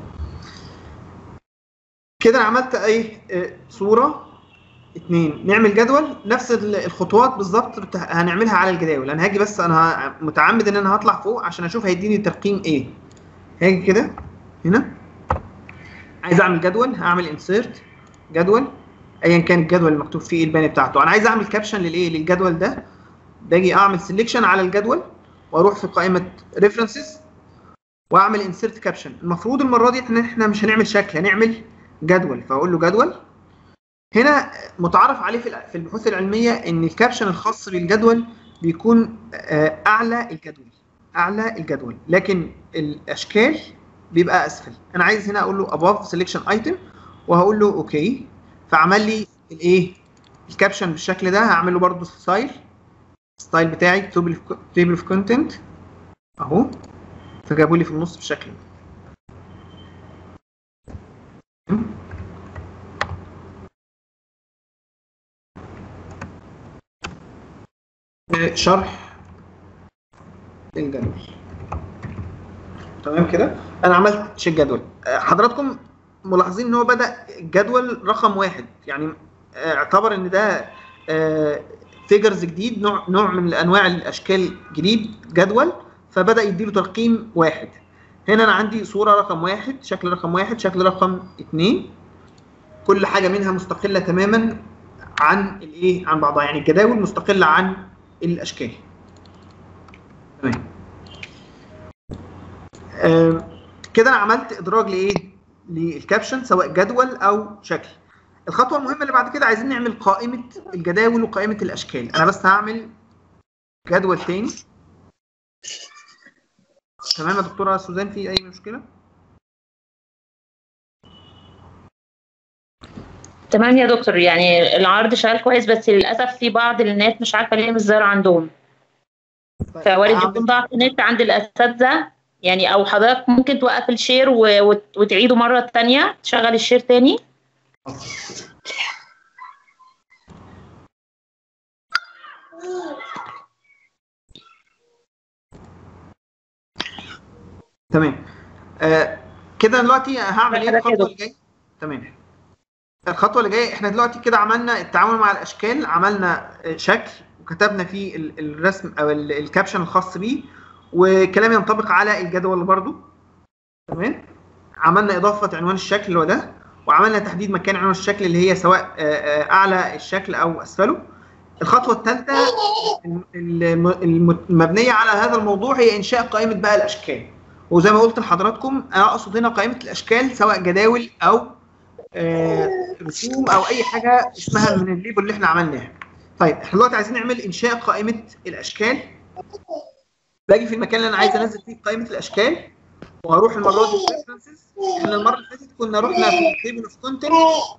كده انا عملت ايه آه، صوره اتنين نعمل جدول نفس ال- الخطوات بالظبط بت- هنعملها على الجداول انا هاجي بس انا ه- متعمد ان انا هطلع فوق عشان اشوف هيديني ترقيم ايه هاجي كده هنا عايز اعمل جدول هعمل انسيرت جدول ايا كان الجدول المكتوب فيه ايه البيان بتاعته انا عايز اعمل كابشن للايه للجدول ده باجي اعمل سيلكشن على الجدول واروح في قائمه ريفرنسز واعمل انسيرت كابشن المفروض المره دي احنا احنا مش هنعمل شكل هنعمل جدول فاقول له جدول هنا متعارف عليه في الع- في البحوث العلميه ان الكابشن الخاص بالجدول بيكون آه، اعلى الجدول اعلى الجدول لكن الاشكال بيبقى اسفل انا عايز هنا اقول له above selection item وهقول له اوكي فعمل لي الايه الكابشن بالشكل ده هعمل له برده ستايل ستايل بتاعي تيبل اوف كونتنت اهو فجابوا لي في النص بالشكل ده آه، شرح الجدول تمام كده انا عملت شيك جدول آه، حضراتكم ملاحظين ان هو بدا الجدول رقم واحد يعني آه، اعتبر ان ده فيجرز جديد نوع نوع من انواع الاشكال جديد جدول فبدا يديله ترقيم واحد هنا انا عندي صوره رقم واحد شكل رقم واحد شكل رقم اتنين كل حاجه منها مستقله تماما عن الايه عن بعضها يعني الجداول مستقله عن الاشكال تمام آه، كده انا عملت ادراج لايه للكابشن سواء جدول او شكل الخطوه المهمه اللي بعد كده عايزين نعمل قائمه الجداول وقائمه الاشكال انا بس هعمل جدول تاني تمام يا دكتوره سوزان في اي مشكله تمام يا دكتور يعني العرض شغال كويس بس للاسف في بعض الناس مش عارفه ليه مش ظاهر عندهم طيب، فوارد هعمل- يكون ضعف نت عند الاساتذه يعني او حضرتك ممكن توقف الشير و- وت- وتعيده مره تانية تشغل الشير تاني تمام آه كده دلوقتي هعمل ايه حضرتك يا الخطوه دكتور. اللي جايه تمام الخطوه اللي جايه احنا دلوقتي كده عملنا التعامل مع الاشكال عملنا آه، شكل وكتبنا فيه ال- الرسم او ال- الكابشن الخاص بيه وكلام ينطبق على الجدول برضو تمام عملنا اضافه عنوان الشكل اللي هو ده وعملنا تحديد مكان عنوان الشكل اللي هي سواء آه، آه، اعلى الشكل او اسفله الخطوه الثالثه الم- الم- المبنيه على هذا الموضوع هي انشاء قائمه بقى الاشكال وزي ما قلت لحضراتكم انا اقصد هنا قائمه الاشكال سواء جداول او آه، رسوم او اي حاجه اسمها من الليبل اللي احنا عملناها طيب احنا دلوقتي عايزين نعمل انشاء قائمه الاشكال باجي في المكان اللي انا عايز انزل فيه قائمه الاشكال وهروح المره دي في ريفرنسز احنا المره اللي فاتت كنا رحنا في تيبل اوف كونتنت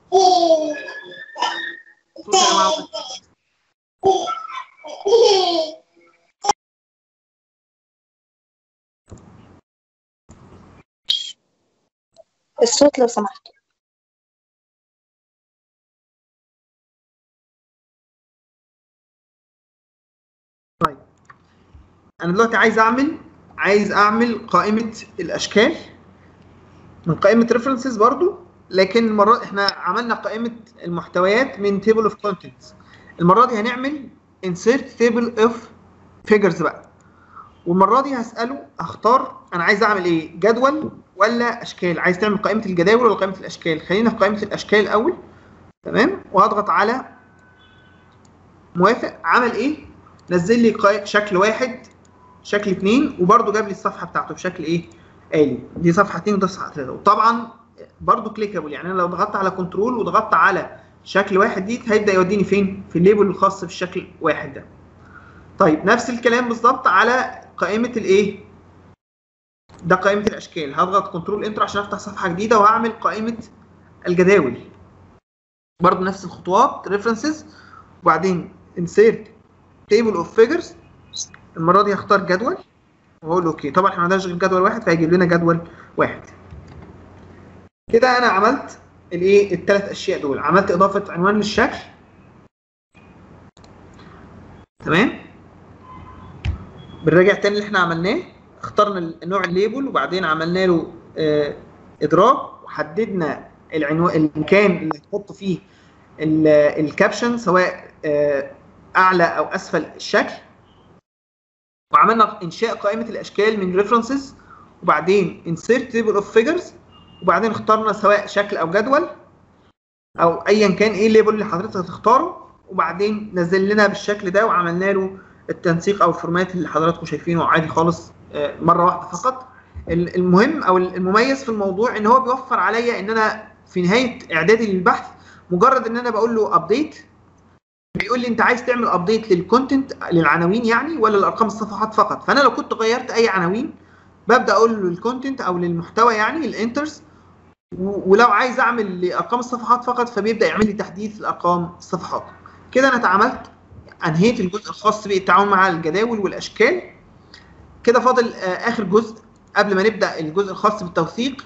الصوت لو سمحت انا دلوقتي عايز اعمل عايز اعمل قائمه الاشكال من قائمه ريفرنسز برضو لكن المره احنا عملنا قائمه المحتويات من تيبل اوف كونتنتس المره دي هنعمل انسيرت تيبل اوف فيجرز بقى والمره دي هساله اختار انا عايز اعمل ايه جدول ولا اشكال عايز تعمل قائمه الجداول ولا قائمه الاشكال خلينا في قائمه الاشكال الاول تمام وهضغط على موافق عمل ايه نزل لي قا- شكل واحد شكل اتنين وبرده جاب لي الصفحه بتاعته بشكل ايه آلي دي صفحه اتنين ودي صفحه تلاته وطبعا برده كليكابل يعني انا لو ضغطت على كنترول وضغطت على شكل واحد دي هيبدا يوديني فين في الليبل الخاص بالشكل واحد ده طيب نفس الكلام بالظبط على قائمه الايه ده قائمه الاشكال هضغط كنترول انتر عشان افتح صفحه جديده وهعمل قائمه الجداول برضه نفس الخطوات ريفرنسز وبعدين insert table of figures المره دي هختار جدول واقول اوكي طبعا احنا ما عندناش غير جدول واحد فهيجيب لنا جدول واحد كده انا عملت الايه الثلاث اشياء دول عملت اضافه عنوان للشكل تمام بنراجع تاني اللي احنا عملناه اخترنا نوع الليبل وبعدين عملنا له آه، ادراج وحددنا العنوان المكان اللي هتحط فيه ال- الكابشن سواء آه، اعلى او اسفل الشكل وعملنا انشاء قائمه الاشكال من ريفرنسز وبعدين insert table of figures وبعدين اخترنا سواء شكل او جدول او ايا كان ايه الليبل اللي حضرتك هتختاره وبعدين نزل لنا بالشكل ده وعملنا له التنسيق او الفورمات اللي حضراتكم شايفينه عادي خالص آه، مره واحده فقط ال- المهم او المميز في الموضوع ان هو بيوفر عليا ان انا في نهايه اعدادي للبحث مجرد ان انا بقول له ابديت بيقول لي انت عايز تعمل ابديت للكونتنت للعناوين يعني ولا لارقام الصفحات فقط فانا لو كنت غيرت اي عناوين ببدا اقول له الكونتنت او للمحتوى يعني الانترز ولو عايز اعمل لارقام الصفحات فقط فبيبدا يعمل لي تحديث لارقام الصفحات كده انا اتعاملت انهيت الجزء الخاص بالتعامل مع الجداول والاشكال كده فاضل آه، اخر جزء قبل ما نبدا الجزء الخاص بالتوثيق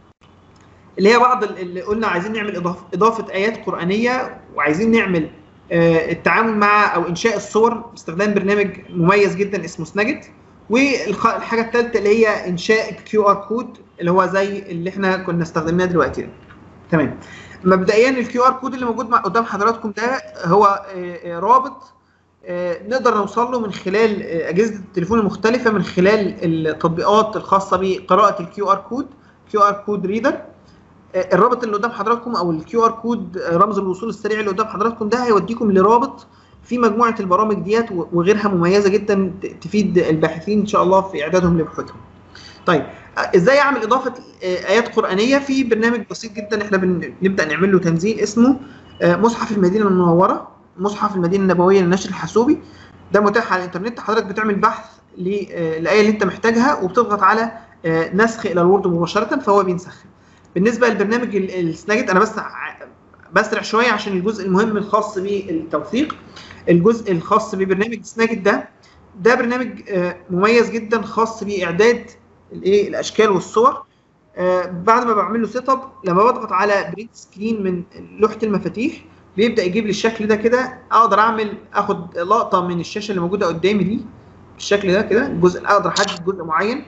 اللي هي بعض ال- اللي قلنا عايزين نعمل اضافه اضافه ايات قرانيه وعايزين نعمل آه، التعامل مع او انشاء الصور باستخدام برنامج مميز جدا اسمه سناجت والحاجه الثالثه اللي هي انشاء كيو ار كود اللي هو زي اللي احنا كنا استخدمناه دلوقتي ده. تمام مبدئيا الكيو ار كود اللي موجود مع- قدام حضراتكم ده هو آه، آه، رابط آه، نقدر نوصل له من خلال آه، اجهزه التليفون المختلفه من خلال التطبيقات الخاصه بقراءه الكيو ار كود كيو ار كود ريدر الرابط اللي قدام حضراتكم او الكيو ار كود آه، رمز الوصول السريع اللي قدام حضراتكم ده هيوديكم لرابط في مجموعه البرامج ديت و- وغيرها مميزه جدا ت- تفيد الباحثين ان شاء الله في اعدادهم لبحوثهم. طيب آه، ازاي اعمل اضافه آه، ايات قرانيه في برنامج بسيط جدا احنا بنبدا نعمل له تنزيل اسمه آه، مصحف المدينه المنوره مصحف المدينه النبويه للنشر الحاسوبي ده متاح على الانترنت حضرتك بتعمل بحث ل- آه، الايه اللي انت محتاجها وبتضغط على آه، نسخ الى الوورد مباشره فهو بينسخ بالنسبه للبرنامج ال- السناجت انا بس ع- بسرع شويه عشان الجزء المهم الخاص بالتوثيق الجزء الخاص ببرنامج سناجت ده ده برنامج آه، مميز جدا خاص باعداد الايه الاشكال والصور آه، بعد ما بعمل له سيت اب لما بضغط على برينت سكرين من لوحه المفاتيح بيبدا يجيب لي الشكل ده كده اقدر اعمل اخد لقطه من الشاشه اللي موجوده قدامي دي بالشكل ده كده الجزء اقدر احدد جزء معين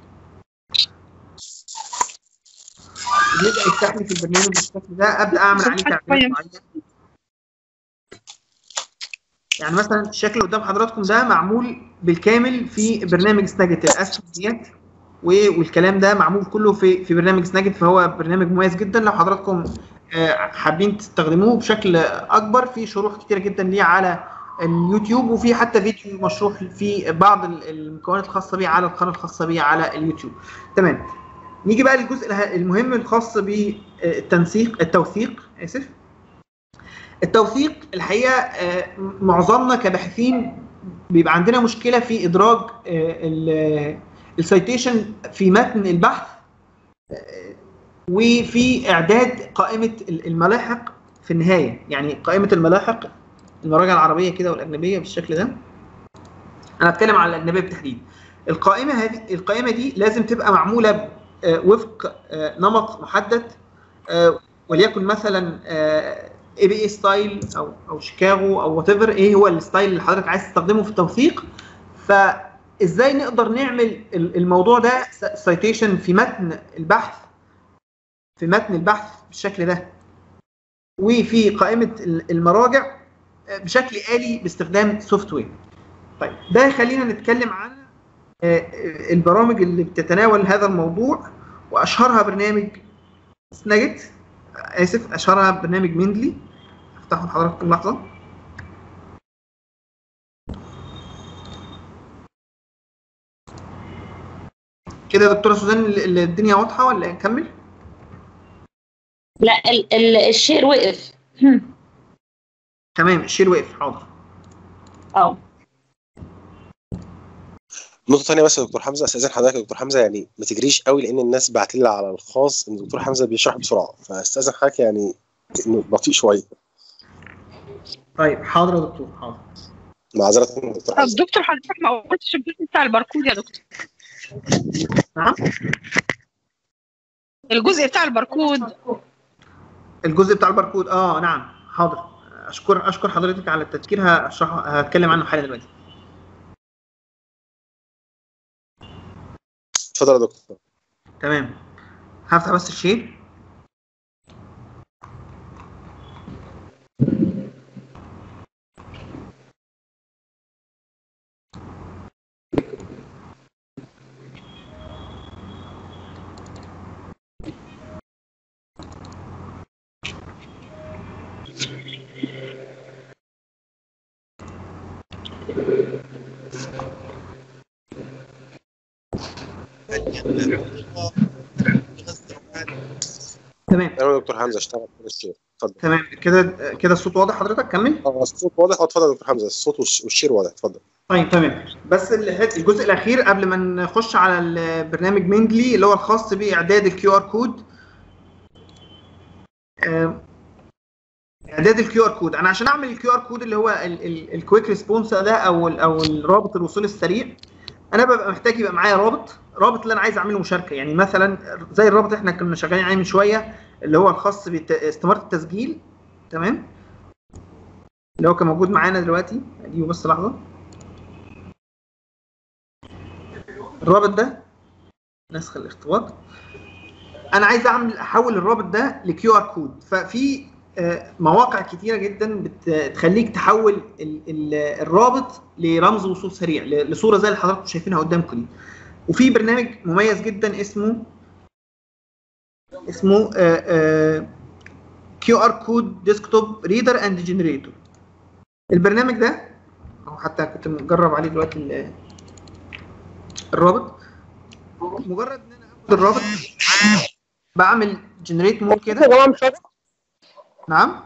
بيبدا يفتح لي في البرنامج بالشكل ده ابدا اعمل عليه سبحان تعديلات الله. معينه يعني مثلا الشكل اللي قدام حضراتكم ده معمول بالكامل في برنامج سناجت الاسهم ديت و- والكلام ده معمول كله في في برنامج سناجت فهو برنامج مميز جدا لو حضراتكم آه، حابين تستخدموه بشكل اكبر في شروح كتيره جدا ليه على اليوتيوب وفي حتى فيديو مشروح في بعض ال- المكونات الخاصه بيه على القناه الخاصه بيه على اليوتيوب تمام نيجي بقى للجزء اله- المهم الخاص بالتنسيق التوثيق اسف التوثيق الحقيقه آه، معظمنا كباحثين بيبقى عندنا مشكله في ادراج السيتيشن في متن البحث آه، وفي اعداد قائمه ال- الملاحق في النهايه يعني قائمه الملاحق المراجع العربيه كده والاجنبيه بالشكل ده انا هتكلم على الاجنبيه بالتحديد القائمه هذه القائمه دي لازم تبقى معموله آه، وفق آه، نمط محدد آه، وليكن مثلا اي بي اي ستايل او او شيكاغو او وات ايفر ايه هو الستايل اللي حضرتك عايز تستخدمه في التوثيق فازاي نقدر نعمل ال- الموضوع ده سايتيشن في متن البحث في متن البحث بالشكل ده وفي قائمه ال- المراجع آه، بشكل آلي باستخدام سوفت وير طيب ده خلينا نتكلم عن آه، آه، البرامج اللي بتتناول هذا الموضوع واشهرها برنامج سناجت اسف اشهرها برنامج ميندلي افتحه لحضراتكم لحظه كده يا دكتوره سوزان ال- ال- الدنيا واضحه ولا نكمل؟ لا ال ال الشير وقف هم. تمام الشير وقف حاضر اه نقطة تانية بس يا دكتور حمزة استاذن حضرتك يا دكتور حمزة يعني ما تجريش قوي لأن الناس بعت لي على الخاص إن الدكتور حمزة بيشرح بسرعة فاستاذن حضرتك يعني إنه بطيء شوية طيب حاضر يا دكتور حاضر معذرة يا دكتور طب حمزة دكتور حضرتك ما قلتش الجزء بتاع الباركود يا دكتور نعم الجزء بتاع الباركود الجزء بتاع الباركود اه نعم حاضر اشكر اشكر حضرتك على التذكير هشرح هتكلم عنه حالا دلوقتي اتفضل يا دكتور تمام هفتح بس الشير تمام تمام يا دكتور حمزة اشتغل كده الشير اتفضل تمام كده كده الصوت واضح حضرتك كمل اه الصوت واضح اه اتفضل يا دكتور حمزة الصوت والش- والشير واضح اتفضل طيب تمام بس ال- الجزء الاخير قبل ما نخش على البرنامج ميندلي اللي هو الخاص باعداد الكيو ار كود اعداد الكيو ار كود انا عشان اعمل الكيو ار كود اللي هو الكويك ريسبونس ده او ال او الرابط الوصول السريع انا ببقى محتاج يبقى معايا رابط رابط اللي انا عايز اعمله مشاركه يعني مثلا زي الرابط اللي احنا كنا شغالين عليه من شويه اللي هو الخاص باستماره التسجيل تمام اللي هو كان موجود معانا دلوقتي اجيبه بس لحظه الرابط ده نسخ الارتباط انا عايز اعمل احول الرابط ده لكيو ار كود ففي آه، مواقع كتيره جدا بتخليك تحول ال- ال- الرابط لرمز وصول سريع ل- لصوره زي اللي حضراتكم شايفينها قدامكم دي وفي برنامج مميز جدا اسمه اسمه كيو ار كود ديسكتوب ريدر اند جنريتور البرنامج ده اهو حتى كنت مجرب عليه دلوقتي ال- الرابط مجرد ان انا اخد الرابط بعمل جنريت مود كده يا جماعه مش واضح نعم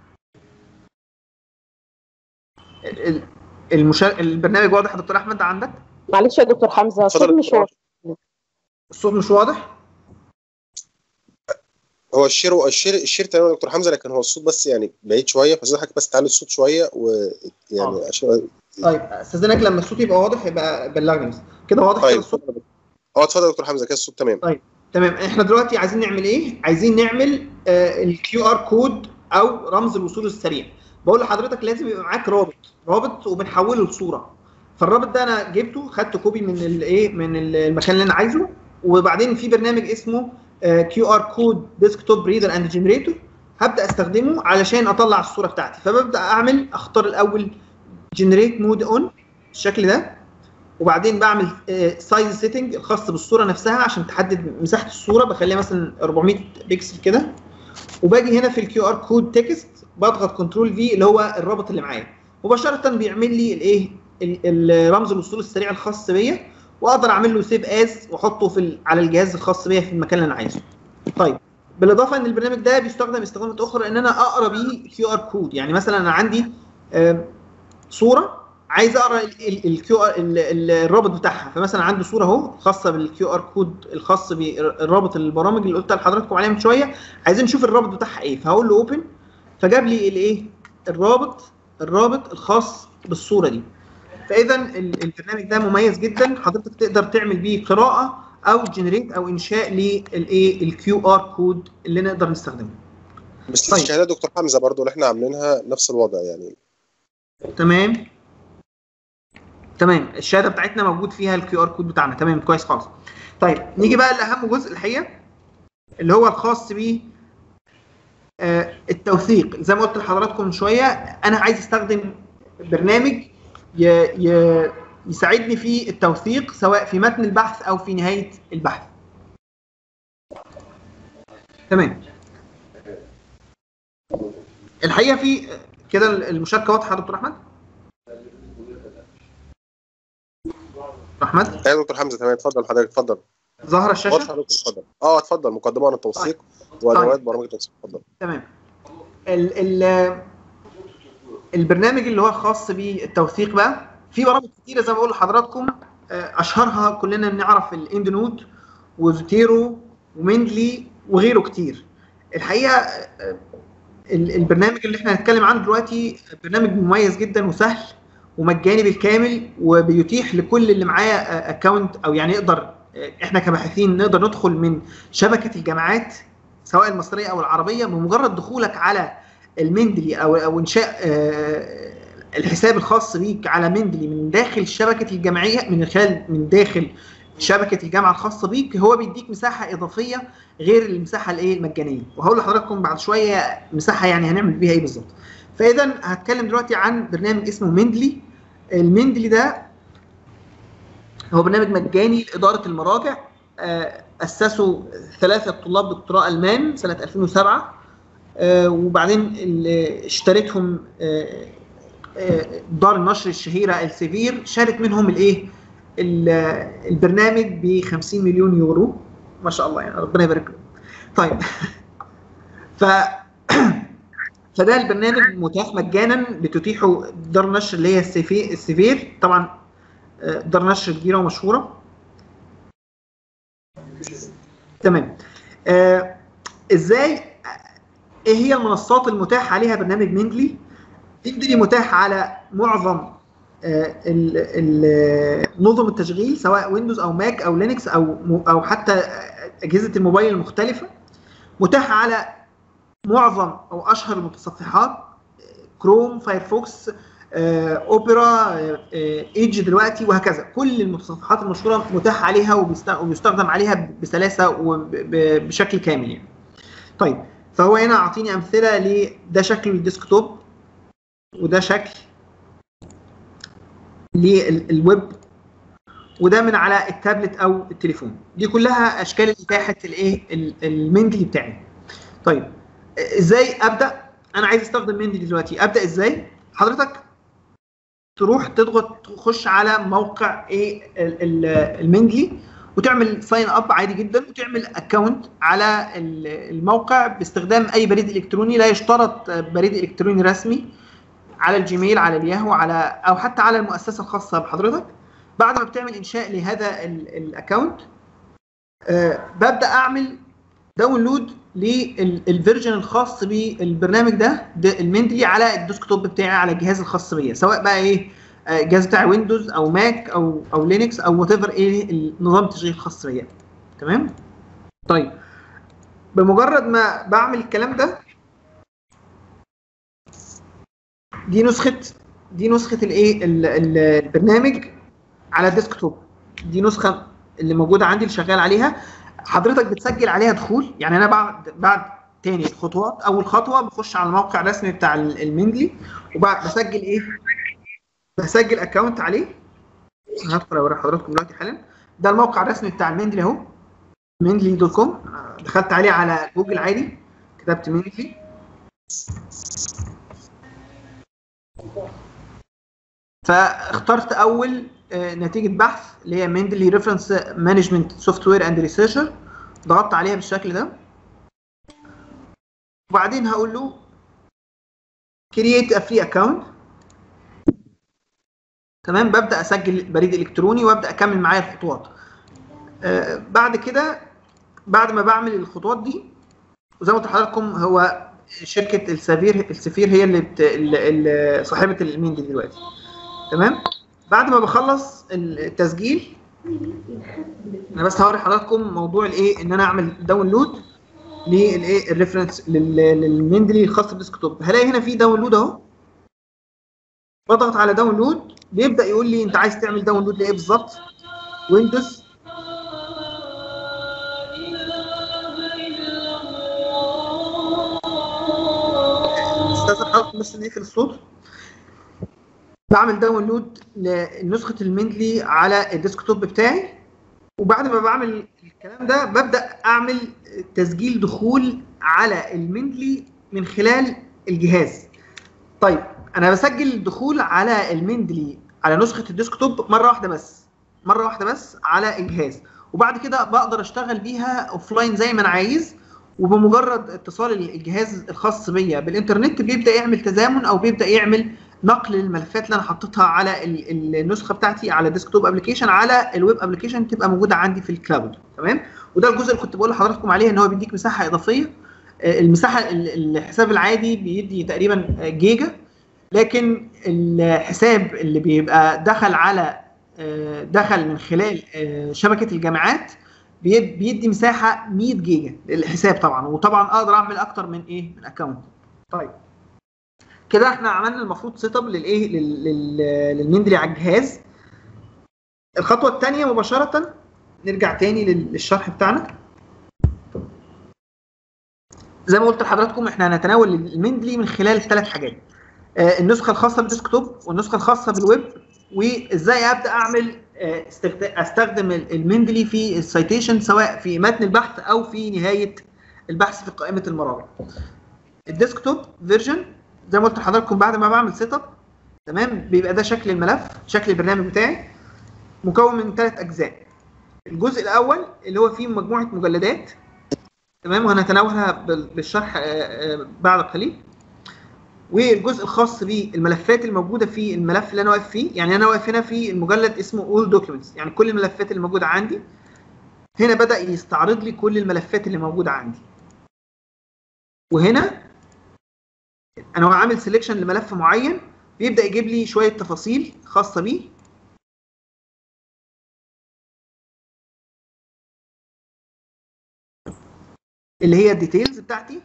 ال- ال- المشا... البرنامج واضح يا دكتور احمد عندك معلش يا دكتور حمزه اتفضل الصوت يا مش دكتور. واضح الصوت مش واضح هو الشير الشير الشير تمام يا دكتور حمزة لكن هو الصوت بس يعني بعيد شوية فاستاذن حضرتك بس تعلي الصوت شوية ويعني آه. عشان طيب استاذنك لما الصوت يبقى واضح يبقى بلغني بس كده واضح كده طيب الصوت اه اتفضل يا دكتور حمزة كده الصوت تمام تمام احنا دلوقتي عايزين نعمل ايه عايزين نعمل الكيو ار كود او رمز الوصول السريع بقول لحضرتك لازم يبقى معاك رابط رابط وبنحوله لصوره فالرابط ده انا جبته خدت كوبي من الايه من المكان اللي انا عايزه وبعدين في برنامج اسمه كيو ار كود ديسكتوب ريدر اند جنريتور هبدا استخدمه علشان اطلع الصوره بتاعتي فببدا اعمل اختار الاول جنريت مود اون بالشكل ده وبعدين بعمل سايز سيتنج الخاص بالصوره نفسها عشان تحدد مساحه الصوره بخليها مثلا 400 بكسل كده وباجي هنا في الكيو ار كود تكست بضغط كنترول في اللي هو الرابط اللي معايا مباشره بيعمل لي الايه ال- الرمز الوصول السريع الخاص بيا واقدر اعمل له سيف از واحطه في ال- على الجهاز الخاص بيا في المكان اللي انا عايزه طيب بالاضافه ان البرنامج ده بيستخدم استخدامات اخرى ان انا اقرا بيه كيو ار كود يعني مثلا انا عندي آم، صوره عايز اقرا الكيو ار الرابط بتاعها فمثلا عندي صوره اهو خاصه بالكيو ار كود الخاص بالرابط البرامج اللي قلت لحضراتكم عليها من شويه عايزين نشوف الرابط بتاعها ايه فهقول له اوبن فجاب لي الايه الرابط الرابط الخاص بالصوره دي فاذا ال- البرنامج ده مميز جدا حضرتك تقدر تعمل بيه قراءه او جنريت او انشاء للايه الكيو ار كود اللي نقدر نستخدمه بس طيب. الشهاده دكتور حمزه برضو اللي احنا عاملينها نفس الوضع يعني تمام تمام الشهاده بتاعتنا موجود فيها الكيو ار كود بتاعنا تمام كويس خالص طيب نيجي بقى لاهم جزء الحقيقه اللي هو الخاص ب آه، التوثيق زي ما قلت لحضراتكم من شويه انا عايز استخدم برنامج ي... ي... يساعدني في التوثيق سواء في متن البحث او في نهايه البحث تمام الحقيقه في كده المشاركه واضحه يا دكتور احمد احمد ايوه يا دكتور حمزه تمام اتفضل حضرتك اتفضل ظاهره الشاشه واضحه يا دكتور اتفضل اه اتفضل مقدمه عن التوثيق وادوات برامج التوثيق اتفضل تمام ال ال البرنامج اللي هو خاص بالتوثيق بقى في برامج كتيره زي ما بقول لحضراتكم آه، اشهرها كلنا نعرف الاند نوت وزوتيرو ومندلي وغيره كتير الحقيقه آه، ال- البرنامج اللي احنا هنتكلم عنه دلوقتي برنامج مميز جدا وسهل ومجاني بالكامل وبيتيح لكل اللي معاه اكونت او يعني يقدر آه، احنا كباحثين نقدر ندخل من شبكه الجامعات سواء المصريه او العربيه بمجرد دخولك على المندلي او او انشاء آه، الحساب الخاص بيك على مندلي من داخل شبكه الجمعيه من خلال من داخل شبكه الجامعه الخاصه بيك هو بيديك مساحه اضافيه غير المساحه الايه المجانيه وهقول لحضراتكم بعد شويه مساحه يعني هنعمل بيها ايه بالظبط فاذا هتكلم دلوقتي عن برنامج اسمه مندلي المندلي ده هو برنامج مجاني لاداره المراجع آه، اسسه ثلاثه طلاب دكتوراه المان سنه 2007 آه، وبعدين اللي اشترتهم آه، آه، دار النشر الشهيره السيفير شارت منهم الايه ال- البرنامج ب 50 مليون يورو ما شاء الله يعني ربنا يبارك له طيب ف فده البرنامج متاح مجانا بتتيحه دار النشر اللي هي السيفي- السيفير طبعا آه، دار نشر كبيره ومشهوره تمام آه ازاي ايه هي المنصات المتاح عليها برنامج ميندلي ميندلي متاح على معظم آه ال- ال- نظم التشغيل سواء ويندوز او ماك او لينكس او او حتى اجهزه الموبايل المختلفه متاح على معظم او اشهر المتصفحات كروم فايرفوكس آه، اوبرا آه، آه، ايدج دلوقتي وهكذا كل المتصفحات المشهوره متاح عليها وبيست- وبيستخدم عليها بسلاسه وبشكل كامل يعني. طيب فهو هنا اعطيني امثله ل ده شكل الديسكتوب وده شكل للويب وده من على التابلت او التليفون دي كلها اشكال اتاحه الايه ال- المندلي بتاعي طيب ازاي ابدا انا عايز استخدم مندلي دلوقتي ابدا ازاي حضرتك تروح تضغط تخش على موقع ايه ال- ال- المندلي وتعمل ساين اب عادي جدا وتعمل اكونت على ال- الموقع باستخدام اي بريد الكتروني لا يشترط بريد الكتروني رسمي على الجيميل على الياهو على او حتى على المؤسسه الخاصه بحضرتك بعد ما بتعمل انشاء لهذا ال- الاكونت آه، ببدا اعمل داونلود للفيرجن الخاص بالبرنامج ده, ده المندلي على الديسكتوب بتاعي على الجهاز الخاص بيا سواء بقى ايه آه، الجهاز بتاع ويندوز او ماك او او لينكس او وات ايفر ايه النظام التشغيل الخاص بيا تمام طيب بمجرد ما بعمل الكلام ده دي نسخه دي نسخه الايه ال- ال- البرنامج على الديسكتوب دي نسخه اللي موجوده عندي اللي شغال عليها حضرتك بتسجل عليها دخول يعني انا بعد بعد تاني الخطوات اول خطوه بخش على الموقع الرسمي بتاع ال- المندلي وبعد بسجل ايه بسجل اكونت عليه هدخل اوري حضراتكم دلوقتي حالا ده الموقع الرسمي بتاع المندلي اهو مندلي دوت كوم دخلت عليه على جوجل عادي كتبت مندلي فاخترت اول آه، نتيجه بحث اللي هي مندلي ريفرنس مانجمنت سوفت وير اند ريسيرشر ضغطت عليها بالشكل ده وبعدين هقول له create a free account تمام ببدا اسجل بريد الكتروني وابدا اكمل معايا الخطوات آه بعد كده بعد ما بعمل الخطوات دي وزي ما قلت لحضراتكم هو شركه السفير السفير هي اللي, بت... اللي اللي صاحبه المين دي دلوقتي تمام بعد ما بخلص التسجيل انا بس هوري حضراتكم موضوع الايه ان انا اعمل داونلود للايه الريفرنس للمندلي الخاص بالديسكتوب هلاقي هنا في داونلود اهو بضغط على داونلود بيبدا يقول لي انت عايز تعمل داونلود لايه بالظبط ويندوز استاذن حضرتك بس نقفل الصوت بعمل داونلود لنسخه المندلي على الديسكتوب بتاعي وبعد ما بعمل الكلام ده ببدا اعمل تسجيل دخول على المندلي من خلال الجهاز طيب انا بسجل الدخول على المندلي على نسخه الديسكتوب مره واحده بس مره واحده بس على الجهاز وبعد كده بقدر اشتغل بيها اوفلاين زي ما انا عايز وبمجرد اتصال الجهاز الخاص بيا بالانترنت بيبدا يعمل تزامن او بيبدا يعمل نقل للملفات اللي انا حطيتها على النسخه بتاعتي على ديسكتوب ابلكيشن على الويب ابلكيشن تبقى موجوده عندي في الكلاود تمام وده الجزء اللي كنت بقول لحضراتكم عليه ان هو بيديك مساحه اضافيه المساحه الحساب العادي بيدي تقريبا جيجا لكن الحساب اللي بيبقى دخل على دخل من خلال شبكه الجامعات بيدي مساحه 100 جيجا للحساب طبعا وطبعا اقدر اعمل اكتر من ايه من اكونت طيب كده احنا عملنا المفروض سيت اب للايه للمندري على الجهاز الخطوه الثانيه مباشره نرجع تاني للشرح بتاعنا زي ما قلت لحضراتكم احنا هنتناول المندلي من خلال ثلاث حاجات آه النسخه الخاصه بالديسكتوب والنسخه الخاصه بالويب وازاي ابدا اعمل آه استخدم المندلي في السيتيشن سواء في متن البحث او في نهايه البحث في قائمه المراجع الديسكتوب فيرجن زي ما قلت لحضراتكم بعد ما بعمل سيت اب تمام بيبقى ده شكل الملف شكل البرنامج بتاعي مكون من ثلاث اجزاء الجزء الاول اللي هو فيه مجموعه مجلدات تمام وهنتناولها بالشرح بعد قليل والجزء الخاص بالملفات الموجوده في الملف اللي انا واقف فيه يعني انا واقف هنا في المجلد اسمه all documents يعني كل الملفات اللي موجوده عندي هنا بدا يستعرض لي كل الملفات اللي موجوده عندي وهنا انا عامل سيلكشن لملف معين بيبدا يجيب لي شويه تفاصيل خاصه بيه اللي هي الديتيلز بتاعتي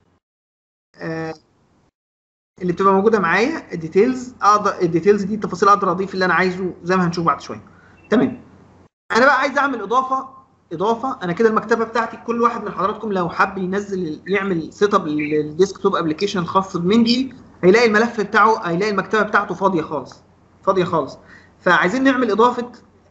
آه اللي بتبقى موجوده معايا الديتيلز اقدر الديتيلز دي التفاصيل اقدر اضيف اللي انا عايزه زي ما هنشوف بعد شويه تمام انا بقى عايز اعمل اضافه اضافه انا كده المكتبه بتاعتي كل واحد من حضراتكم لو حب ينزل يعمل سيت اب للديسكتوب ابلكيشن الخاص بمندلي هيلاقي الملف بتاعه هيلاقي المكتبه بتاعته فاضيه خالص فاضيه خالص فعايزين نعمل اضافه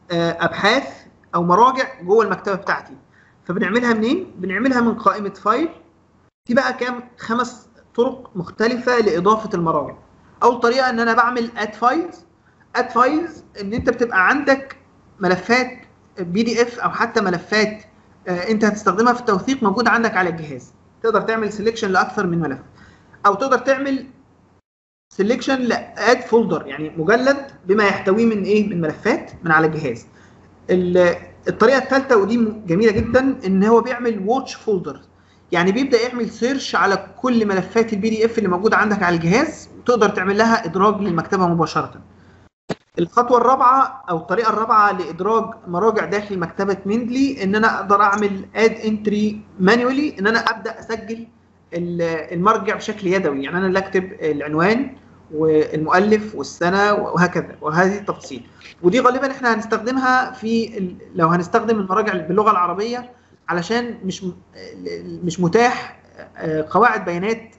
ابحاث او مراجع جوه المكتبه بتاعتي فبنعملها منين بنعملها من قائمه فايل في بقى كام خمس طرق مختلفه لاضافه المراجع اول طريقه ان انا بعمل اد فايلز اد فايلز ان انت بتبقى عندك ملفات بي دي اف او حتى ملفات آه انت هتستخدمها في التوثيق موجوده عندك على الجهاز تقدر تعمل سيلكشن لاكثر من ملف او تقدر تعمل سيلكشن لاد فولدر يعني مجلد بما يحتويه من ايه من ملفات من على الجهاز الطريقه الثالثه ودي جميله جدا ان هو بيعمل واتش فولدر يعني بيبدا يعمل سيرش على كل ملفات البي دي اف اللي موجوده عندك على الجهاز وتقدر تعمل لها ادراج للمكتبه مباشره الخطوه الرابعه او الطريقه الرابعه لادراج مراجع داخل مكتبه مندلي ان انا اقدر اعمل اد انتري مانيولي ان انا ابدا اسجل المرجع بشكل يدوي يعني انا اللي اكتب العنوان والمؤلف والسنه وهكذا وهذه التفاصيل ودي غالبا احنا هنستخدمها في لو هنستخدم المراجع باللغه العربيه علشان مش مش متاح قواعد بيانات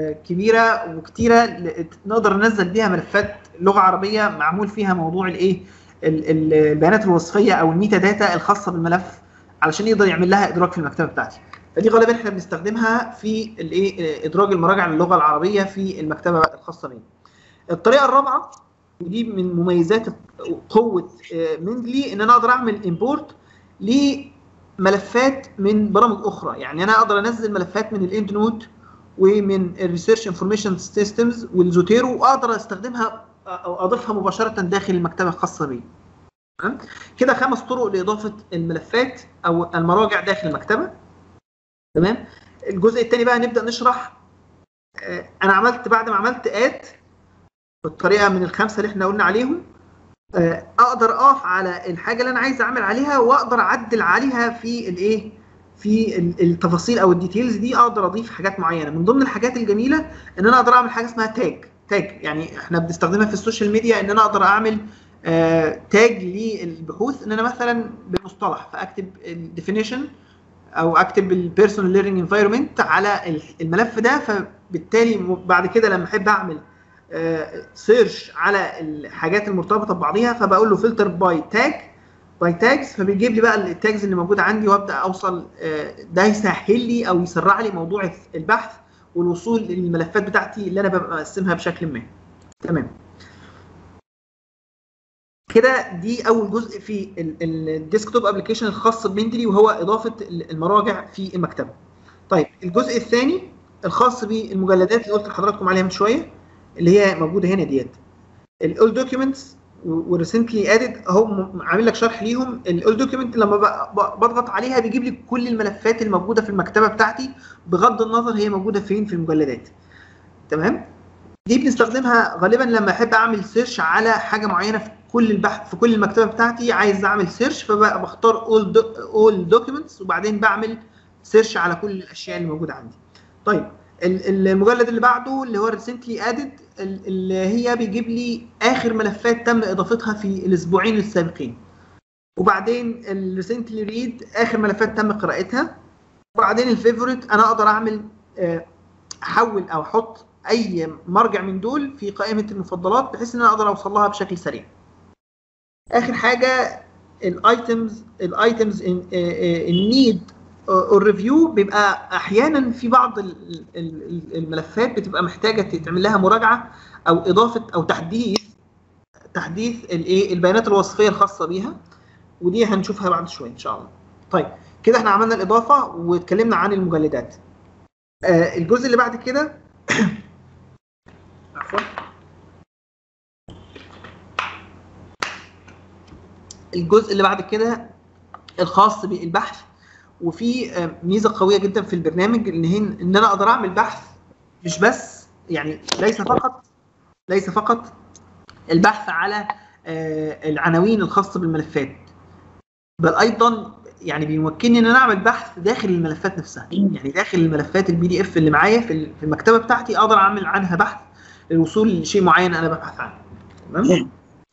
كبيره وكتيره نقدر ننزل بيها ملفات لغه عربيه معمول فيها موضوع الايه البيانات الوصفيه او الميتا داتا الخاصه بالملف علشان يقدر يعمل لها ادراج في المكتبه بتاعتي فدي غالبا احنا بنستخدمها في الايه ادراج المراجع للغه العربيه في المكتبه الخاصه بينا الطريقه الرابعه ودي من مميزات قوه مندلي ان انا اقدر اعمل امبورت لملفات من برامج اخرى يعني انا اقدر انزل ملفات من الاند نوت ومن الريسيرش انفورميشن سيستمز والزوتيرو واقدر استخدمها او اضيفها مباشره داخل المكتبه الخاصه بي تمام كده خمس طرق لاضافه الملفات او المراجع داخل المكتبه تمام الجزء الثاني بقى نبدا نشرح آه، انا عملت بعد ما عملت اد بالطريقه من الخمسه اللي احنا قلنا عليهم آه، اقدر اقف على الحاجه اللي انا عايز اعمل عليها واقدر اعدل عليها في الايه في ال- التفاصيل او الديتيلز دي اقدر اضيف حاجات معينه من ضمن الحاجات الجميله ان انا اقدر اعمل حاجه اسمها تاج تاج يعني احنا بنستخدمها في السوشيال ميديا ان انا اقدر اعمل آه تاج للبحوث ان انا مثلا بمصطلح فاكتب الديفينيشن او اكتب البيرسونال ليرنينج انفايرمنت على ال- الملف ده فبالتالي م- بعد كده لما احب اعمل سيرش على الحاجات المرتبطه ببعضيها فبقول له فلتر باي تاج باي تاجز فبيجيب لي بقى التاجز اللي موجوده عندي وابدا اوصل آه، ده يسهل لي او يسرع لي موضوع البحث والوصول للملفات بتاعتي اللي انا ببقى مقسمها بشكل ما تمام كده دي اول جزء في الديسكتوب ابلكيشن الخاص بمندلي وهو اضافه المراجع في المكتبه طيب الجزء الثاني الخاص بالمجلدات اللي قلت لحضراتكم عليها من شويه اللي هي موجوده هنا ديت الاول دوكيومنتس وريسنتلي ادد اهو م- عامل لك شرح ليهم الاول دوكيومنت لما ب- ب- بضغط عليها بيجيب لي كل الملفات الموجوده في المكتبه بتاعتي بغض النظر هي موجوده فين في المجلدات تمام دي بنستخدمها غالبا لما احب اعمل سيرش على حاجه معينه في كل البحث في كل المكتبه بتاعتي عايز اعمل سيرش فبقى بختار اول اول دوكيومنتس وبعدين بعمل سيرش على كل الاشياء اللي موجوده عندي طيب ال- المجلد اللي بعده اللي هو ريسنتلي ادد اللي هي بيجيب لي اخر ملفات تم اضافتها في الاسبوعين السابقين وبعدين الريسنتلي ريد اخر ملفات تم قراءتها وبعدين الفيفوريت انا اقدر اعمل آه، احول او احط اي مرجع من دول في قائمه المفضلات بحيث ان انا اقدر اوصل لها بشكل سريع اخر حاجه الايتمز الايتمز النيد الريفيو بيبقى احيانا في بعض ال- ال- الملفات بتبقى محتاجه تتعمل لها مراجعه او اضافه او تحديث تحديث الايه البيانات الوصفيه الخاصه بيها ودي هنشوفها بعد شويه ان شاء الله طيب كده احنا عملنا الاضافه واتكلمنا عن المجلدات آه الجزء اللي بعد كده عفوا الجزء اللي بعد كده الخاص بالبحث وفي آه، ميزه قويه جدا في البرنامج ان هي ان انا اقدر اعمل بحث مش بس يعني ليس فقط ليس فقط البحث على آه، العناوين الخاصه بالملفات بل ايضا يعني بيمكنني ان انا اعمل بحث داخل الملفات نفسها يعني داخل الملفات البي دي اف اللي معايا في ال- في المكتبه بتاعتي اقدر اعمل عنها بحث للوصول لشيء معين انا ببحث عنه تمام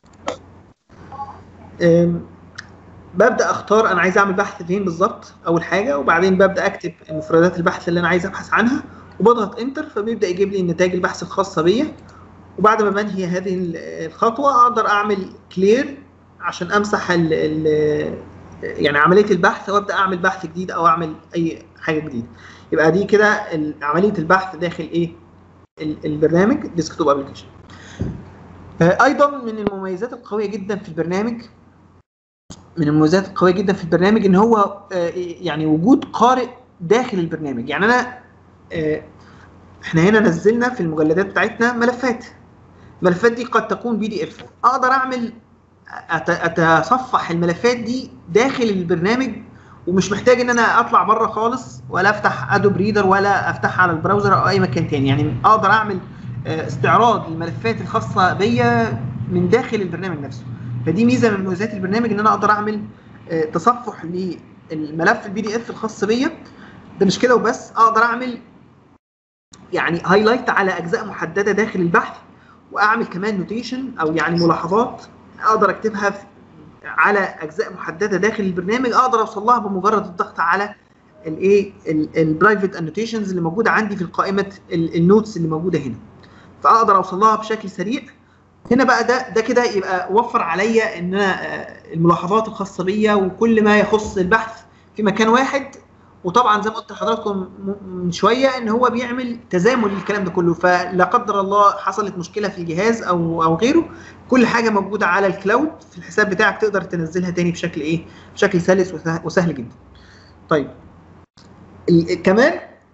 أم، ببدا اختار انا عايز اعمل بحث فين بالظبط اول حاجه وبعدين ببدا اكتب مفردات البحث اللي انا عايز ابحث عنها وبضغط انتر فبيبدا يجيب لي نتائج البحث الخاصه بيا وبعد ما بنهي هذه ال- الخطوه اقدر اعمل كلير عشان امسح ال ال يعني عمليه البحث وابدا اعمل بحث جديد او اعمل اي حاجه جديده يبقى دي كده ال- عمليه البحث داخل ايه ال- البرنامج ديسكتوب ابلكيشن ايضا من المميزات القويه جدا في البرنامج من المميزات القويه جدا في البرنامج ان هو آه، يعني وجود قارئ داخل البرنامج يعني انا آه، احنا هنا نزلنا في المجلدات بتاعتنا ملفات الملفات دي قد تكون بي دي اف اقدر اعمل أت- اتصفح الملفات دي داخل البرنامج ومش محتاج ان انا اطلع بره خالص ولا افتح ادوب ريدر ولا افتحها على البراوزر او اي مكان تاني يعني اقدر اعمل آه، استعراض للملفات الخاصه بيا من داخل البرنامج نفسه فدي ميزه من مميزات البرنامج ان انا اقدر اعمل آه، تصفح للملف البي دي اف الخاص بيا ده مش كده وبس اقدر اعمل يعني هايلايت على اجزاء محدده داخل البحث واعمل كمان نوتيشن او يعني ملاحظات اقدر اكتبها في على اجزاء محدده داخل البرنامج اقدر اوصل لها بمجرد الضغط على الايه البرايفت انوتيشنز اللي موجوده عندي في قائمه النوتس اللي موجوده هنا فاقدر اوصل لها بشكل سريع هنا بقى ده ده كده يبقى وفر عليا ان انا آه، الملاحظات الخاصه بيا وكل ما يخص البحث في مكان واحد وطبعا زي ما قلت لحضراتكم م- من شويه ان هو بيعمل تزامن للكلام ده كله فلا قدر الله حصلت مشكله في الجهاز او او غيره كل حاجه موجوده على الكلاود في الحساب بتاعك تقدر تنزلها تاني بشكل ايه بشكل سلس وسه- وسهل جدا طيب ال- كمان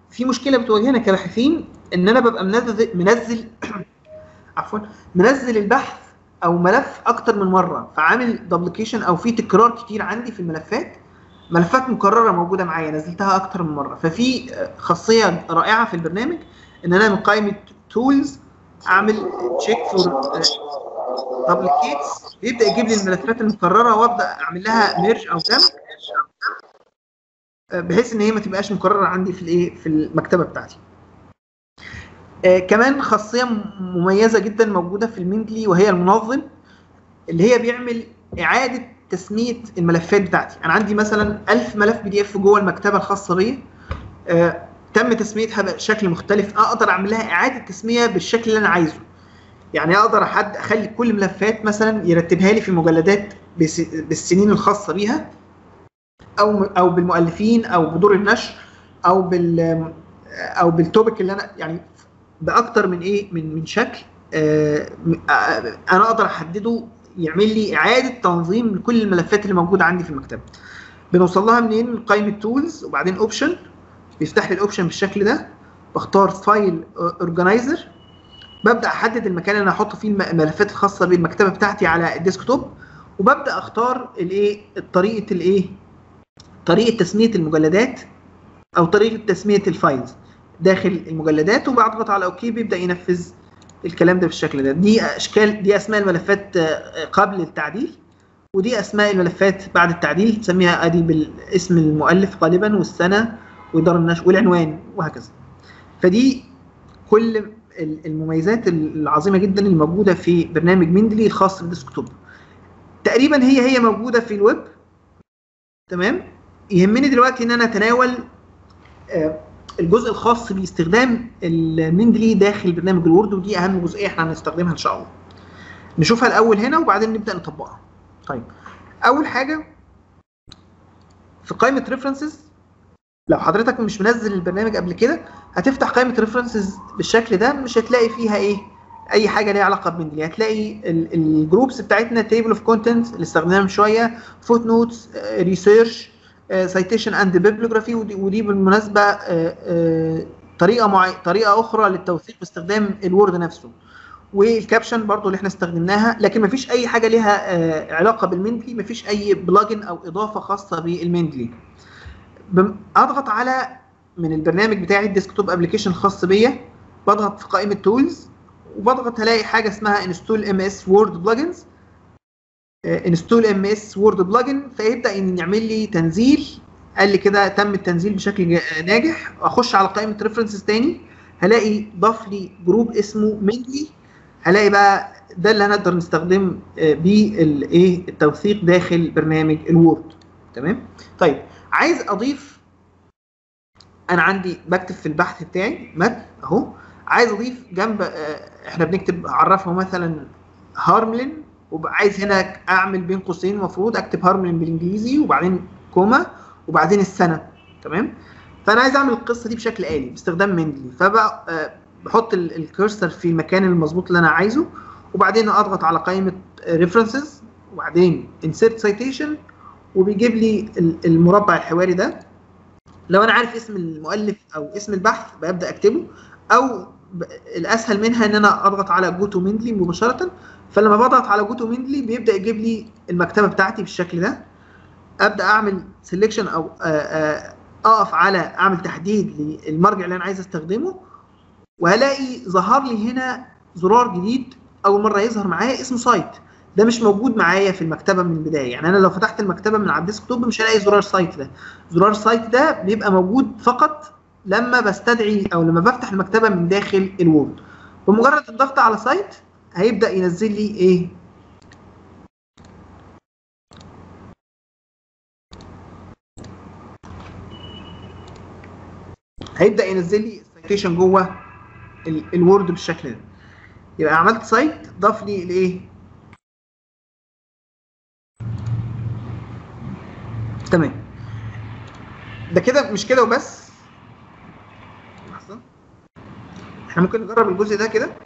في مشكله بتواجهنا كباحثين ان انا ببقى منزل منزل عفوا منزل البحث او ملف اكتر من مره فعامل دوبليكيشن او في تكرار كتير عندي في الملفات ملفات مكرره موجوده معايا نزلتها اكتر من مره ففي آه، خاصيه رائعه في البرنامج ان انا من قائمه تولز اعمل تشيك فور دوبليكيتس بيبدا يجيب لي الملفات المكرره وابدا اعمل لها ميرج او كام بحيث ان هي ما تبقاش مكرره عندي في الايه في المكتبه بتاعتي آه، كمان خاصيه م- مميزه جدا موجوده في الميندلي وهي المنظم اللي هي بيعمل اعاده تسميه الملفات بتاعتي انا عندي مثلا 1000 ملف بي دي اف جوه المكتبه الخاصه بيا آه، تم تسميتها بشكل مختلف اقدر اعمل لها اعاده تسميه بالشكل اللي انا عايزه يعني اقدر احد اخلي كل ملفات مثلا يرتبها لي في مجلدات بس- بالسنين الخاصه بيها او او بالمؤلفين او بدور النشر او بال او بالتوبيك اللي انا يعني باكتر من ايه من من شكل آه، م- آه، انا اقدر احدده يعمل لي اعاده تنظيم لكل الملفات اللي موجوده عندي في المكتبه بنوصل لها منين من قائمه تولز وبعدين اوبشن بيفتح لي الاوبشن بالشكل ده بختار فايل اورجنايزر ببدا احدد المكان اللي انا هحط فيه الم- الملفات الخاصه بالمكتبه بتاعتي على الديسكتوب وببدا اختار الايه طريقه الايه طريقه تسميه المجلدات او طريقه تسميه الفايلز داخل المجلدات وبضغط على اوكي بيبدا ينفذ الكلام ده بالشكل ده دي اشكال دي اسماء الملفات آه، قبل التعديل ودي اسماء الملفات بعد التعديل تسميها ادي بالاسم المؤلف غالبا والسنه ودار النشر والعنوان وهكذا فدي كل ال- المميزات العظيمه جدا اللي موجوده في برنامج مندلي الخاص بالديسكتوب تقريبا هي هي موجوده في الويب تمام يهمني دلوقتي ان انا اتناول آه، الجزء الخاص باستخدام المندلي داخل برنامج الوورد ودي اهم جزئيه احنا هنستخدمها ان شاء الله نشوفها الاول هنا وبعدين نبدا نطبقها طيب اول حاجه في قائمه ريفرنسز لو حضرتك مش منزل البرنامج قبل كده هتفتح قائمه ريفرنسز بالشكل ده مش هتلاقي فيها ايه اي حاجه ليها علاقه بمندلي هتلاقي الجروبس بتاعتنا تيبل اوف كونتنت اللي استخدمناها من شويه فوت نوتس ريسيرش سايتيشن اند بيبليوجرافي ودي, ودي بالمناسبه آه، آه، طريقه معي... طريقه اخرى للتوثيق باستخدام الوورد نفسه والكابشن برضو اللي احنا استخدمناها لكن مفيش اي حاجه ليها آه، علاقه بالمندلي مفيش اي بلجن او اضافه خاصه بالمندلي بم- اضغط على من البرنامج بتاعي الديسكتوب ابلكيشن الخاص بيا بضغط في قائمه تولز وبضغط هلاقي حاجه اسمها انستول ام اس وورد بلجنز انستول ام اس وورد بلجن فيبدا ان يعمل لي تنزيل قال لي كده تم التنزيل بشكل جا- ناجح اخش على قائمه ريفرنسز تاني هلاقي ضاف لي جروب اسمه ميدلي هلاقي بقى ده اللي هنقدر نستخدم آه، بيه الايه التوثيق داخل برنامج الوورد تمام طيب عايز اضيف انا عندي بكتب في البحث بتاعي متن اهو عايز اضيف جنب آه، احنا بنكتب عرفه مثلا هارملين وعايز هنا اعمل بين قوسين المفروض اكتب هارملين بالانجليزي وبعدين كوما وبعدين السنه تمام فانا عايز اعمل القصه دي بشكل آلي باستخدام مندلي فبقى آه، بحط ال- الكرسر في المكان المظبوط اللي انا عايزه وبعدين اضغط على قائمه ريفرنسز وبعدين انسيرت سايتيشن وبيجيب لي ال- المربع الحواري ده لو انا عارف اسم المؤلف او اسم البحث ببدا اكتبه او ب- الاسهل منها ان انا اضغط على جو تو مندلي مباشره فلما بضغط على جو تو مندلي بيبدا يجيب لي المكتبه بتاعتي بالشكل ده ابدا اعمل سيلكشن او آه، آه، اقف على اعمل تحديد للمرجع اللي انا عايز استخدمه وهلاقي ظهر لي هنا زرار جديد اول مره يظهر معايا اسمه سايت ده مش موجود معايا في المكتبه من البدايه يعني انا لو فتحت المكتبه من على الديسكتوب مش هلاقي زرار سايت ده زرار سايت ده بيبقى موجود فقط لما بستدعي او لما بفتح المكتبه من داخل الوورد بمجرد الضغط على سايت هيبدا ينزل لي ايه هيبدا ينزل لي السيتيشن جوه ال- الوورد بالشكل ده يبقى عملت سايت ضاف لي الايه تمام ده كده مش كده وبس لحظه احنا ممكن نجرب الجزء ده كده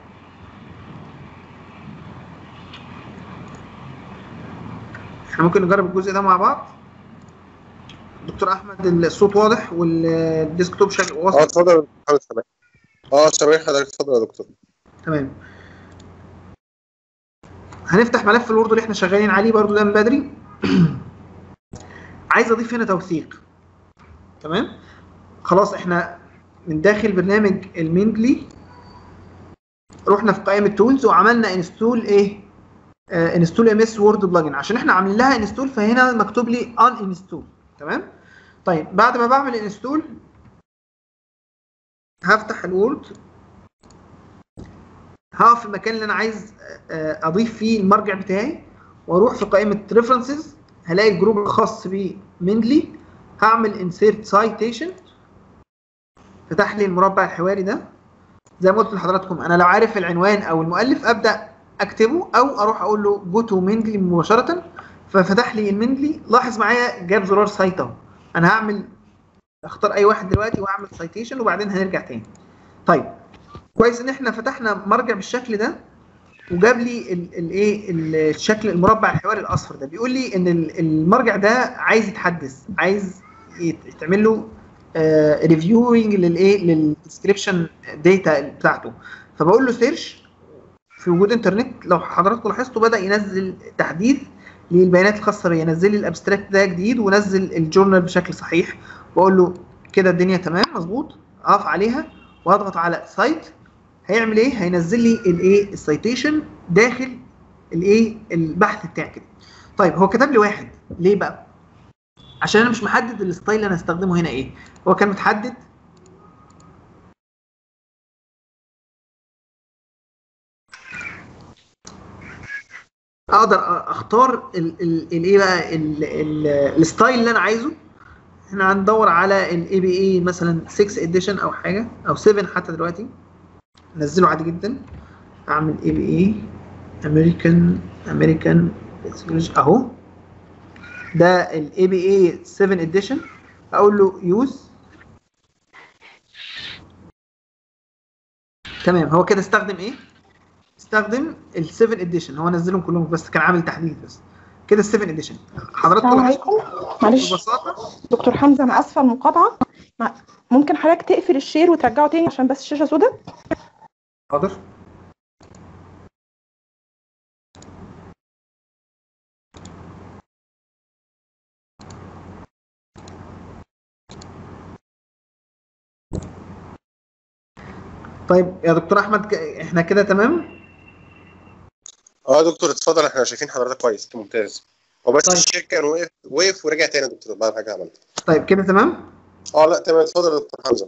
احنا ممكن نجرب الجزء ده مع بعض دكتور احمد الصوت واضح والديسكتوب شغال اه واضح اتفضل يا دكتور محمد سامح اه سامح حضرتك اتفضل يا دكتور تمام هنفتح ملف الوورد اللي احنا شغالين عليه برضو ده من بدري عايز اضيف هنا توثيق تمام خلاص احنا من داخل برنامج الميندلي رحنا في قائمه تولز وعملنا انستول ايه انستول ام اس وورد بلجن عشان احنا عاملين لها انستول فهنا مكتوب لي ان انستول تمام طيب بعد ما بعمل انستول هفتح الوورد هقف في المكان اللي انا عايز آه، اضيف فيه المرجع بتاعي واروح في قائمه ريفرنسز هلاقي الجروب الخاص بمندلي هعمل انسيرت سايتيشن فتح لي المربع الحواري ده زي ما قلت لحضراتكم انا لو عارف العنوان او المؤلف ابدا اكتبه او اروح اقول له جو تو مندلي مباشره ففتح لي المندلي لاحظ معايا جاب زرار سايت اهو انا هعمل اختار اي واحد دلوقتي واعمل سايتيشن وبعدين هنرجع تاني طيب كويس ان احنا فتحنا مرجع بالشكل ده وجاب لي الايه الشكل المربع الحواري الاصفر ده بيقول لي ان ال- المرجع ده عايز يتحدث عايز يت- يتعمل له ريفيوينج للايه للديسكريبشن داتا بتاعته فبقول له سيرش في وجود انترنت لو حضراتكم لاحظتوا بدا ينزل تحديث للبيانات الخاصه بيا نزل لي الابستراكت ده جديد ونزل الجورنال بشكل صحيح واقول له كده الدنيا تمام مظبوط اقف عليها واضغط على سايت هيعمل ايه هينزل لي الايه السيتيشن داخل الايه البحث بتاعي كده طيب هو كتب لي واحد ليه بقى عشان انا مش محدد الستايل اللي انا هستخدمه هنا ايه هو كان متحدد اقدر أ- اختار ال- ال- الايه بقى ال- ال- الستايل اللي انا عايزه احنا هندور على الاي بي اي مثلا 6 اديشن او حاجه او 7 حتى دلوقتي نزله عادي جدا اعمل اي بي اي امريكان امريكان اهو ده الاي بي اي 7 اديشن اقول له يوز تمام هو كده استخدم ايه استخدم ال 7 اديشن هو نزلهم كلهم بس كان عامل تحديث بس كده ال 7 اديشن حضراتكم السلام لاحظتوا عليكم معلش ببساطه دكتور حمزه انا اسفه المقاطعه مع- ممكن حضرتك تقفل الشير وترجعه تاني عشان بس الشاشه سوداء حاضر طيب يا دكتور احمد ك- احنا كده تمام اه يا دكتور اتفضل احنا شايفين حضرتك كويس ممتاز هو بس طيب. الشيك كان وقف وقف ورجع تاني يا دكتور بعد حاجه عملت طيب كده تمام اه لا تمام اتفضل يا دكتور حمزه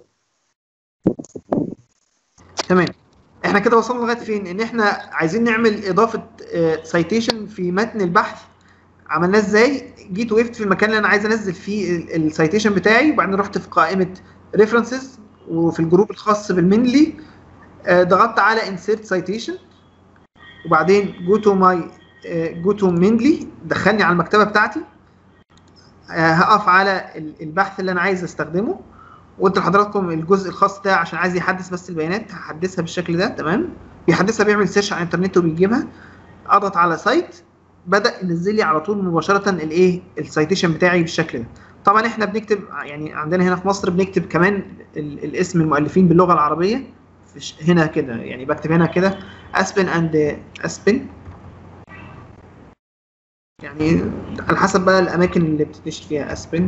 تمام احنا كده وصلنا لغايه فين ان احنا عايزين نعمل اضافه سايتيشن في متن البحث عملناه ازاي جيت وقفت في المكان اللي انا عايز انزل فيه السايتيشن بتاعي وبعدين رحت في قائمه ريفرنسز وفي الجروب الخاص بالمنلي آه، ضغطت على انسيرت سايتيشن وبعدين جو تو ماي جو تو مينلي دخلني على المكتبه بتاعتي آه، هقف على ال- البحث اللي انا عايز استخدمه وقلت لحضراتكم الجزء الخاص ده عشان عايز يحدث بس البيانات هحدثها بالشكل ده تمام بيحدثها بيعمل سيرش على الانترنت وبيجيبها اضغط على سايت بدا ينزل لي على طول مباشره الايه السايتيشن بتاعي بالشكل ده طبعا احنا بنكتب يعني عندنا هنا في مصر بنكتب كمان ال- الاسم المؤلفين باللغه العربيه في ش- هنا كده يعني بكتب هنا كده اسبن اند اسبن يعني على حسب بقى الاماكن اللي بتتنشر فيها اسبن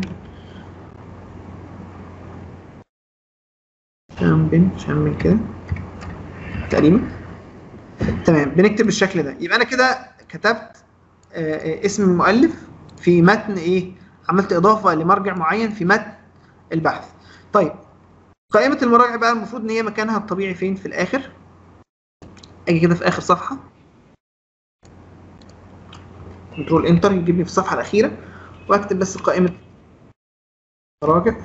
شامبن شامبن كده تقريبا تمام بنكتب بالشكل ده يبقى انا كده كتبت آه، آه، اسم المؤلف في متن ايه عملت اضافه لمرجع معين في متن البحث طيب قائمه المراجع بقى المفروض ان هي مكانها الطبيعي فين في الاخر اجي كده في اخر صفحه كنترول انتر يجيبني في الصفحه الاخيره واكتب بس قائمه مراجع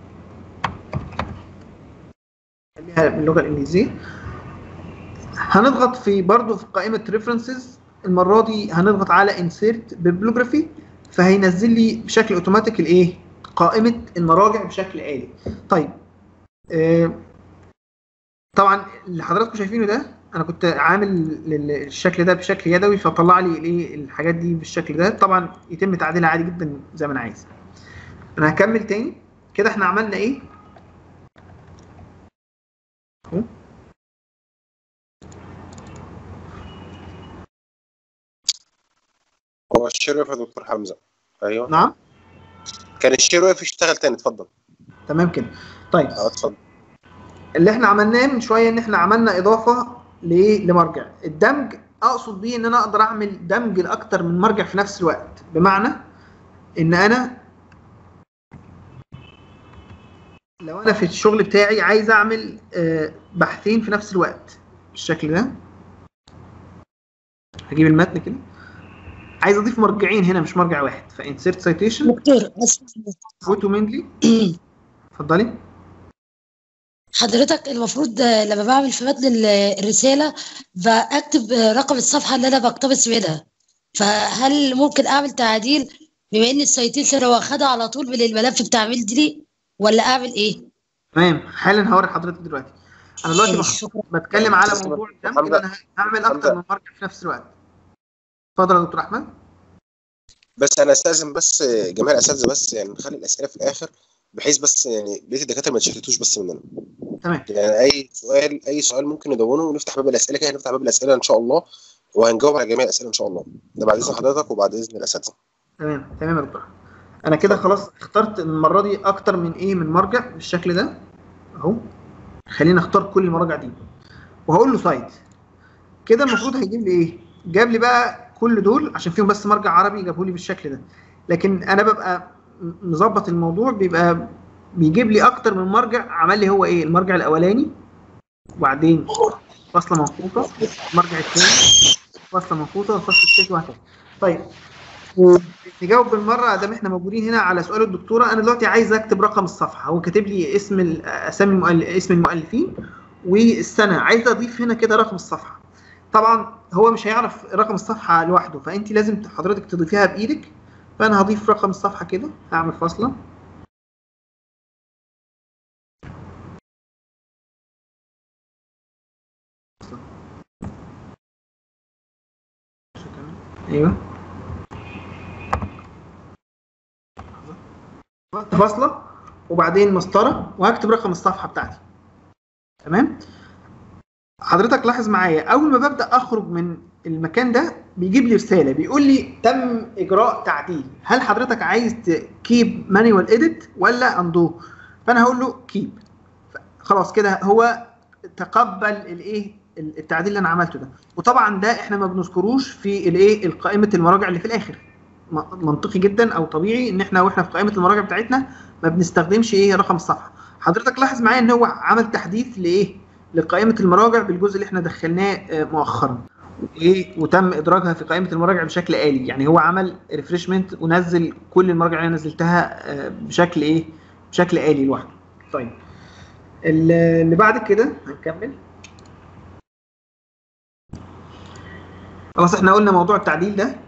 خليها باللغه الانجليزيه هنضغط في برضو في قائمه ريفرنسز المره دي هنضغط على انسيرت بيبلوجرافي فهينزل لي بشكل اوتوماتيك الايه قائمه المراجع بشكل آلي طيب آه طبعا اللي حضراتكم شايفينه ده انا كنت عامل لل- الشكل ده بشكل يدوي فطلع لي الايه الحاجات دي بالشكل ده طبعا يتم تعديلها عادي جدا زي ما انا عايز انا هكمل تاني كده احنا عملنا ايه أهو. هو الشير واقف يا دكتور حمزه ايوه نعم كان الشير واقف يشتغل تاني اتفضل تمام كده طيب اه اتفضل اللي احنا عملناه من شويه ان احنا عملنا اضافه لايه لمرجع الدمج اقصد بيه ان انا اقدر اعمل دمج لاكتر من مرجع في نفس الوقت بمعنى ان انا لو انا في الشغل بتاعي عايز اعمل آه، بحثين في نفس الوقت بالشكل ده هجيب المتن كده عايز اضيف مرجعين هنا مش مرجع واحد فانسيرت سايتيشن دكتور بس فوتو مينلي اتفضلي حضرتك المفروض آه، لما بعمل في متن ال- الرسالة بكتب آه، رقم الصفحة اللي أنا بقتبس منها فهل ممكن أعمل تعديل بما إن السيتيشن هو واخدها على طول من الملف بتاع ميل دي ولا أعمل إيه؟ تمام حالا هوري حضرتك دلوقتي انا دلوقتي بخ- شكرا بتكلم على حمزة- موضوع الدمج حمزة- ان انا هعمل اكتر حمزة. من مرجع في نفس الوقت اتفضل يا دكتور احمد بس انا استاذن بس جميع الاساتذه بس يعني نخلي الاسئله في الاخر بحيث بس يعني بقيه الدكاتره ما يتشتتوش بس مننا تمام يعني اي سؤال اي سؤال ممكن ندونه ونفتح باب الاسئله كده هنفتح باب الاسئله ان شاء الله وهنجاوب على جميع الاسئله ان شاء الله ده بعد اذن حضرتك وبعد اذن الاساتذه تمام تمام يا دكتور أحمد. انا كده خلاص اخترت المره دي اكتر من ايه من مرجع بالشكل ده اهو خلينا اختار كل المراجع دي وهقول له سايت كده المفروض هيجيب لي ايه جاب لي بقى كل دول عشان فيهم بس مرجع عربي جابه لي بالشكل ده لكن انا ببقى م- مظبط الموضوع بيبقى بيجيب لي اكتر من مرجع عمل لي هو ايه المرجع الاولاني وبعدين فاصله منقوطه المرجع الثاني فاصله منقوطه والفصل الثالث وهكذا طيب نجاوب بالمره دام احنا موجودين هنا على سؤال الدكتوره انا دلوقتي عايز اكتب رقم الصفحه هو كاتب لي اسم ال- اسامي المؤل... اسم المؤلفين والسنه عايز اضيف هنا كده رقم الصفحه طبعا هو مش هيعرف رقم الصفحه لوحده فانت لازم حضرتك تضيفيها بايدك فانا هضيف رقم الصفحه كده هعمل فاصله ايوه فاصله وبعدين مسطره وهكتب رقم الصفحه بتاعتي تمام حضرتك لاحظ معايا اول ما ببدا اخرج من المكان ده بيجيب لي رساله بيقول لي تم اجراء تعديل هل حضرتك عايز كيب مانيوال اديت ولا اندو فانا هقول له كيب خلاص كده هو تقبل الايه التعديل اللي انا عملته ده وطبعا ده احنا ما بنذكروش في الايه القائمه المراجع اللي في الاخر م- منطقي جدا او طبيعي ان احنا واحنا في قائمه المراجع بتاعتنا ما بنستخدمش ايه رقم الصفحه حضرتك لاحظ معايا ان هو عمل تحديث لايه لقائمه المراجع بالجزء اللي احنا دخلناه آه، مؤخرا وايه وتم ادراجها في قائمه المراجع بشكل آلي يعني هو عمل ريفريشمنت ونزل كل المراجع اللي انا نزلتها آه، بشكل ايه بشكل آلي لوحده طيب ال- اللي بعد كده هنكمل خلاص احنا قلنا موضوع التعديل ده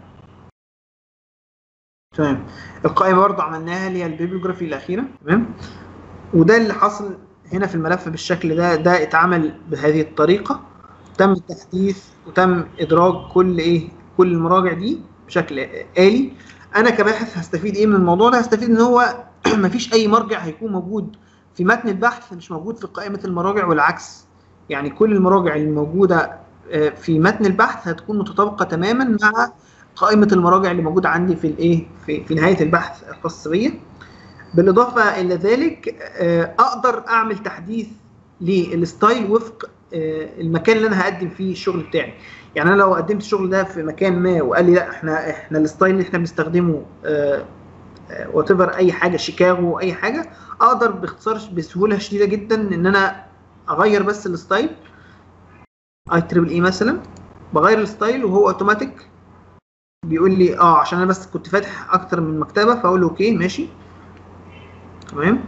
تمام القائمه برضه عملناها اللي هي البيبلوجرافي الاخيره تمام وده اللي حصل هنا في الملف بالشكل ده ده اتعمل بهذه الطريقه تم التحديث وتم ادراج كل ايه كل المراجع دي بشكل آلي انا كباحث هستفيد ايه من الموضوع ده هستفيد ان هو مفيش اي مرجع هيكون موجود في متن البحث مش موجود في قائمه المراجع والعكس يعني كل المراجع الموجوده آه، في متن البحث هتكون متطابقه تماما مع قائمه المراجع اللي موجوده عندي في الايه في, في نهايه البحث الخاص بيا بالاضافه الى ذلك آه، اقدر اعمل تحديث للستايل وفق آه، المكان اللي انا هقدم فيه الشغل بتاعي يعني انا لو قدمت الشغل ده في مكان ما وقال لي لا احنا احنا الستايل اللي احنا بنستخدمه وات ايفر اي حاجه شيكاغو اي حاجه اقدر باختصار بسهوله شديده جدا ان انا اغير بس الستايل اي تريبل اي مثلا بغير الستايل وهو اوتوماتيك بيقول لي اه عشان انا بس كنت فاتح اكتر من مكتبه فاقول له اوكي ماشي تمام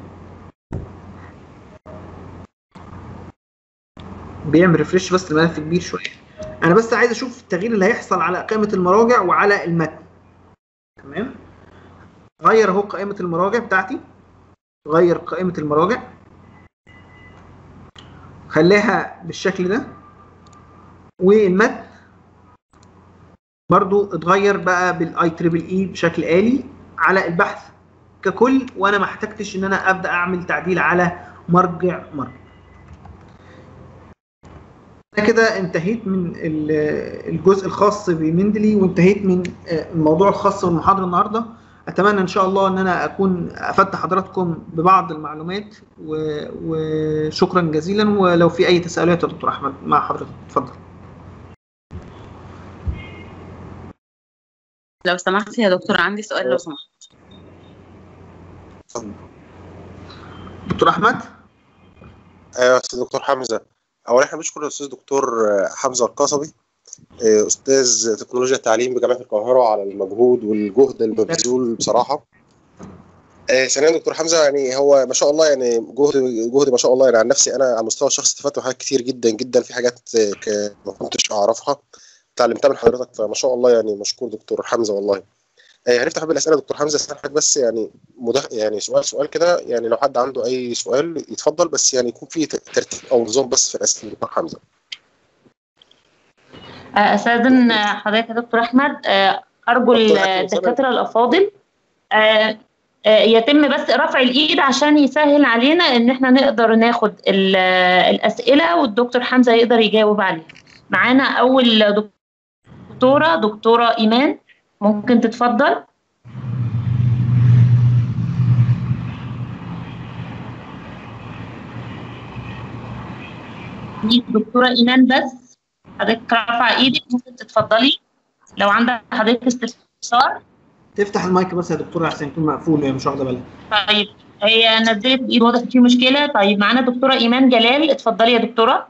بيعمل ريفرش بس الملف كبير شويه انا بس عايز اشوف التغيير اللي هيحصل على قائمه المراجع وعلى المتن تمام غير اهو قائمه المراجع بتاعتي غير قائمه المراجع خليها بالشكل ده والمتن برضو اتغير بقى بالاي تريبل اي بشكل آلي على البحث ككل وانا ما احتجتش ان انا ابدا اعمل تعديل على مرجع مرجع انا كده انتهيت من ال- الجزء الخاص بمندلي وانتهيت من آه، الموضوع الخاص بالمحاضره النهارده اتمنى ان شاء الله ان انا اكون افدت حضراتكم ببعض المعلومات و- وشكرا جزيلا ولو في اي تساؤلات يا دكتور احمد مع حضرتك اتفضل لو سمحت يا دكتور عندي سؤال لو سمحت دكتور احمد ايوه استاذ دكتور حمزه اولا احنا بنشكر الاستاذ دكتور آه، حمزه القصبي آه، استاذ تكنولوجيا التعليم بجامعه القاهره على المجهود والجهد المبذول بصراحه آه، ثانيا دكتور حمزه يعني هو ما شاء الله يعني جهد جهد ما شاء الله يعني عن نفسي انا على المستوى الشخصي استفدت من حاجات كتير جدا جدا في حاجات آه، ك- ما كنتش اعرفها اتعلمتها من حضرتك فما شاء الله يعني مشكور دكتور حمزه والله آه، هنفتح بالاسئله دكتور حمزه اسال حضرتك بس يعني مدخ... يعني سؤال سؤال كده يعني لو حد عنده اي سؤال يتفضل بس يعني يكون في ت- ترتيب او نظام بس في الاسئله دكتور حمزه آه، استاذن حضرتك يا دكتور احمد آه، ارجو دكتور أحمد سامع. الدكاتره الافاضل آه، آه، يتم بس رفع الايد عشان يسهل علينا ان احنا نقدر ناخد ال- الاسئله والدكتور حمزه يقدر يجاوب عليها معانا اول دكتوره دكتوره ايمان ممكن تتفضل دي دكتوره ايمان بس حضرتك رافعه ايدك ممكن تتفضلي لو عندك حضرتك استفسار تفتح المايك بس يا دكتور احسن يكون مقفول هي مش واخده بالها طيب هي نزلت ايد واضح في مشكله طيب معانا دكتوره ايمان جلال اتفضلي يا دكتوره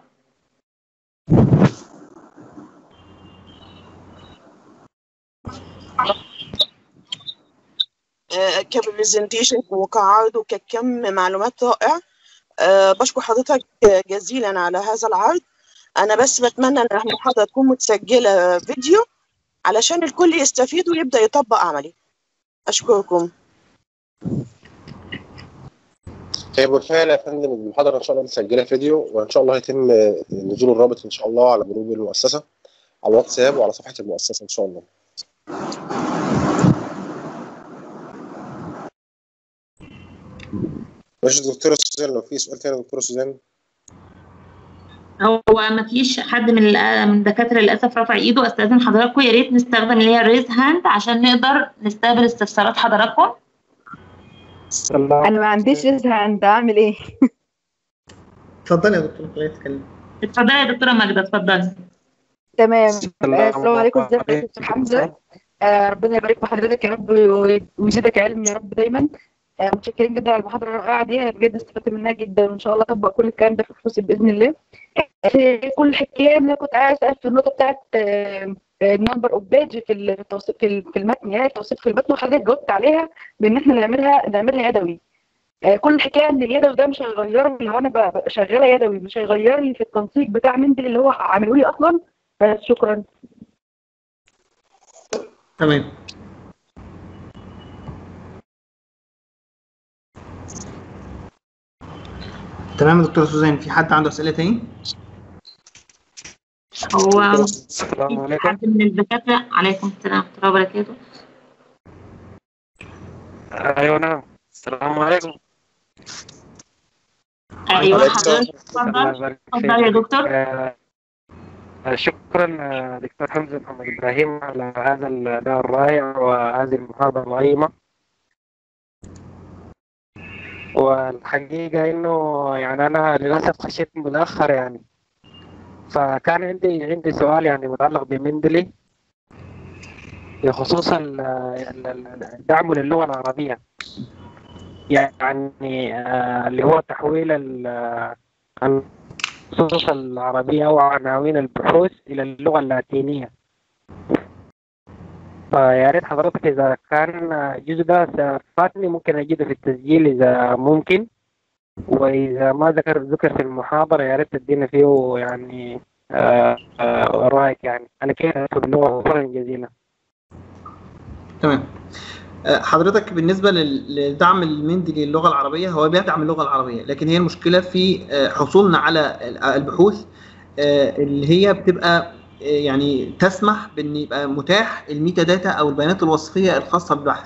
آه، كبرزنتيشن وكعرض وككم معلومات رائع آه، بشكر حضرتك جزيلا على هذا العرض انا بس بتمنى ان المحاضره تكون متسجله فيديو علشان الكل يستفيد ويبدا يطبق عملي اشكركم هي بالفعل يا فندم المحاضره ان شاء الله متسجله فيديو وان شاء الله هيتم آه، نزول الرابط ان شاء الله على جروب المؤسسه على الواتساب وعلى صفحه المؤسسه ان شاء الله ماشي دكتوره سوزان لو في سؤال تاني يا دكتوره سوزان هو ما فيش حد من الأ- من الدكاتره للاسف رفع ايده استاذن حضراتكم يا ريت نستخدم اللي هي الريز هاند عشان نقدر نستقبل استفسارات حضراتكم انا ما عنديش رزق عند اعمل ايه اتفضلي يا دكتور خليها تتكلم اتفضلي يا دكتوره ماجده اتفضلي تمام آه، السلام عليكم ازيك يا دكتور حمزه آه، ربنا يبارك في حضرتك يا رب وي- ويزيدك علم يا رب دايما آه، متشكرين جدا على المحاضره الرائعه دي أنا بجد استفدت منها جدا وان شاء الله اطبق كل الكلام ده في فلوسي باذن الله آه، كل الحكايه ان انا كنت عايز اسال في النقطه بتاعت النمبر اوف بيج في ال- في التوصيف في ال- في المتن يعني التوصيف في المتن وحضرتك جاوبت عليها بان احنا نعملها نعملها يدوي آه، كل الحكايه ان اليدوي ده مش هيغير لي لو انا ب- ب- شغاله يدوي مش هيغير لي في التنسيق بتاع مندل اللي هو عامله لي اصلا فشكرا تمام تمام يا دكتور سوزان في حد عنده اسئله تاني هو السلام في عليكم حد من الدكاتره عليكم السلام ورحمه الله وبركاته ايوه نعم السلام عليكم ايوه عليكم السلام. حضرتك الله اتفضل يبارك اتفضل يا فيك. دكتور آه، آه، شكرا آه، دكتور حمزه محمد ابراهيم على هذا الاداء الرائع وهذه المحاضره العظيمه والحقيقه انه يعني انا للاسف خشيت متاخر يعني فكان عندي عندي سؤال يعني متعلق بمندلي بخصوص ال- ال- ال- الدعم للغه العربيه يعني آه، اللي هو تحويل ال- النصوص العربية أو عناوين البحوث إلى اللغة اللاتينية فيا ريت حضرتك إذا كان الجزء ده فاتني ممكن أجده في التسجيل إذا ممكن وإذا ما ذكر ذكر في المحاضرة يا ريت تدينا فيه يعني آه، آه، رأيك يعني أنا كيف أكتب اللغة شكرا جزيلا تمام آه، حضرتك بالنسبه لل- لدعم المندي للغه العربيه هو بيدعم اللغه العربيه لكن هي المشكله في آه، حصولنا على ال- البحوث آه، اللي هي بتبقى آه، يعني تسمح بان يبقى متاح الميتا داتا او البيانات الوصفيه الخاصه بالبحث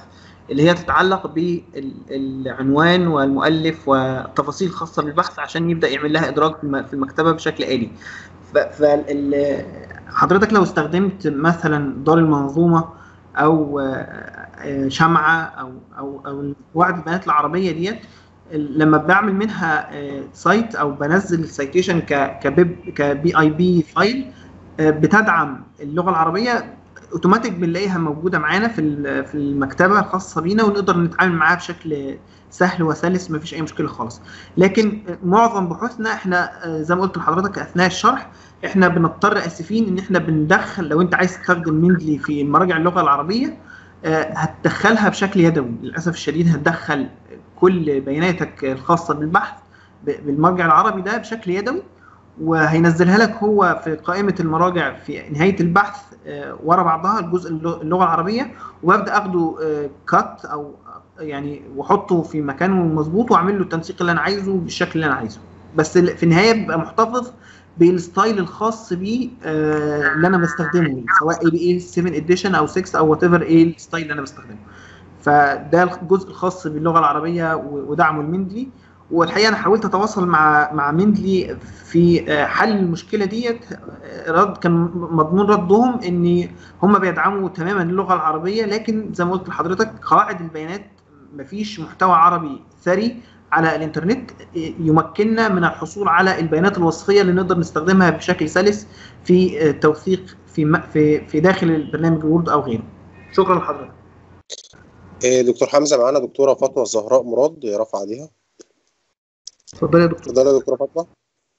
اللي هي تتعلق بالعنوان والمؤلف والتفاصيل الخاصه بالبحث عشان يبدا يعمل لها ادراج في الم- في المكتبه بشكل آلي ف- فال- حضرتك لو استخدمت مثلا دار المنظومه او آه، آه، شمعه او او او وعد البيانات العربيه ديت لما بعمل منها آه، سايت او بنزل السيتيشن ك كبيب كبي اي بي فايل آه، بتدعم اللغه العربيه اوتوماتيك بنلاقيها موجوده معانا في ال- في المكتبه الخاصه بينا ونقدر نتعامل معاها بشكل سهل وسلس مفيش اي مشكله خالص لكن معظم بحوثنا احنا آه، زي ما قلت لحضرتك اثناء الشرح احنا بنضطر اسفين ان احنا بندخل لو انت عايز تستخدم مندلي في مراجع اللغه العربيه آه، هتدخلها بشكل يدوي للاسف الشديد هتدخل كل بياناتك الخاصه بالبحث ب- بالمرجع العربي ده بشكل يدوي وهينزلها لك هو في قائمه المراجع في نهايه البحث آه، ورا بعضها الجزء اللغ- اللغه العربيه وابدا اخده كات او يعني واحطه في مكانه المظبوط واعمل له التنسيق اللي انا عايزه بالشكل اللي انا عايزه بس ال- في النهايه بيبقى محتفظ بالستايل الخاص بيه آه، اللي انا بستخدمه سواء اي بي اي 7 اديشن او 6 او وات ايفر ايه الستايل اللي انا بستخدمه فده الجزء الخاص باللغه العربيه و- ودعمه المندلي والحقيقه انا حاولت اتواصل مع مع مندلي في آه، حل المشكله ديت آه، رد كان مضمون ردهم ان هم بيدعموا تماما اللغه العربيه لكن زي ما قلت لحضرتك قواعد البيانات مفيش محتوى عربي ثري على الانترنت يمكننا من الحصول على البيانات الوصفيه اللي نقدر نستخدمها بشكل سلس في التوثيق في م- في في داخل البرنامج وورد او غيره. شكرا لحضرتك. إيه، دكتور حمزه معانا دكتوره فاطمه الزهراء مراد رفع ايديها اتفضلي يا دكتور. اتفضلي يا دكتوره فاطمه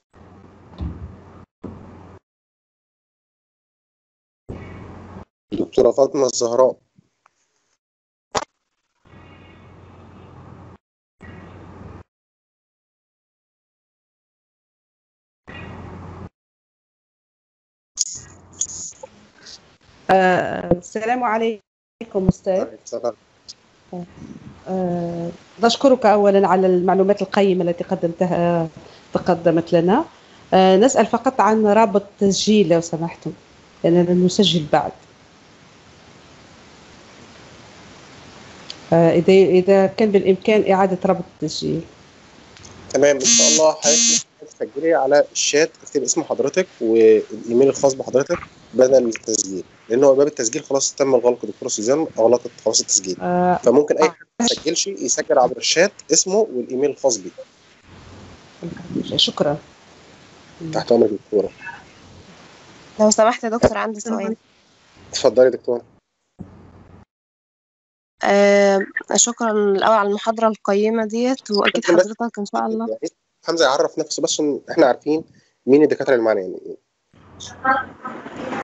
دكتوره فاطمه الزهراء آه، السلام عليكم أستاذ آه، نشكرك أولا على المعلومات القيمة التي قدمتها تقدمت لنا آه، نسأل فقط عن رابط تسجيل لو سمحتم لأننا نسجل بعد آه، إذا إذا كان بالإمكان إعادة رابط التسجيل تمام ان شاء الله حضرتك تسجلي على الشات اكتب اسم حضرتك والايميل الخاص بحضرتك بدل التسجيل لان هو باب التسجيل خلاص تم الغلق دكتور سوزان اغلقت خلاص التسجيل آه، فممكن اي حد ما يسجلش يسجل عبر الشات اسمه والايميل الخاص بيه شكرا تحت امرك دكتوره لو سمحت يا دكتور عندي سؤال اتفضلي يا دكتوره آه شكرا الأول على المحاضرة القيمة ديت وأكيد ممكن بس- حضرتك إن شاء الله حمزه يعرف نفسه بس عشان احنا عارفين مين الدكاتره اللي معانا يعني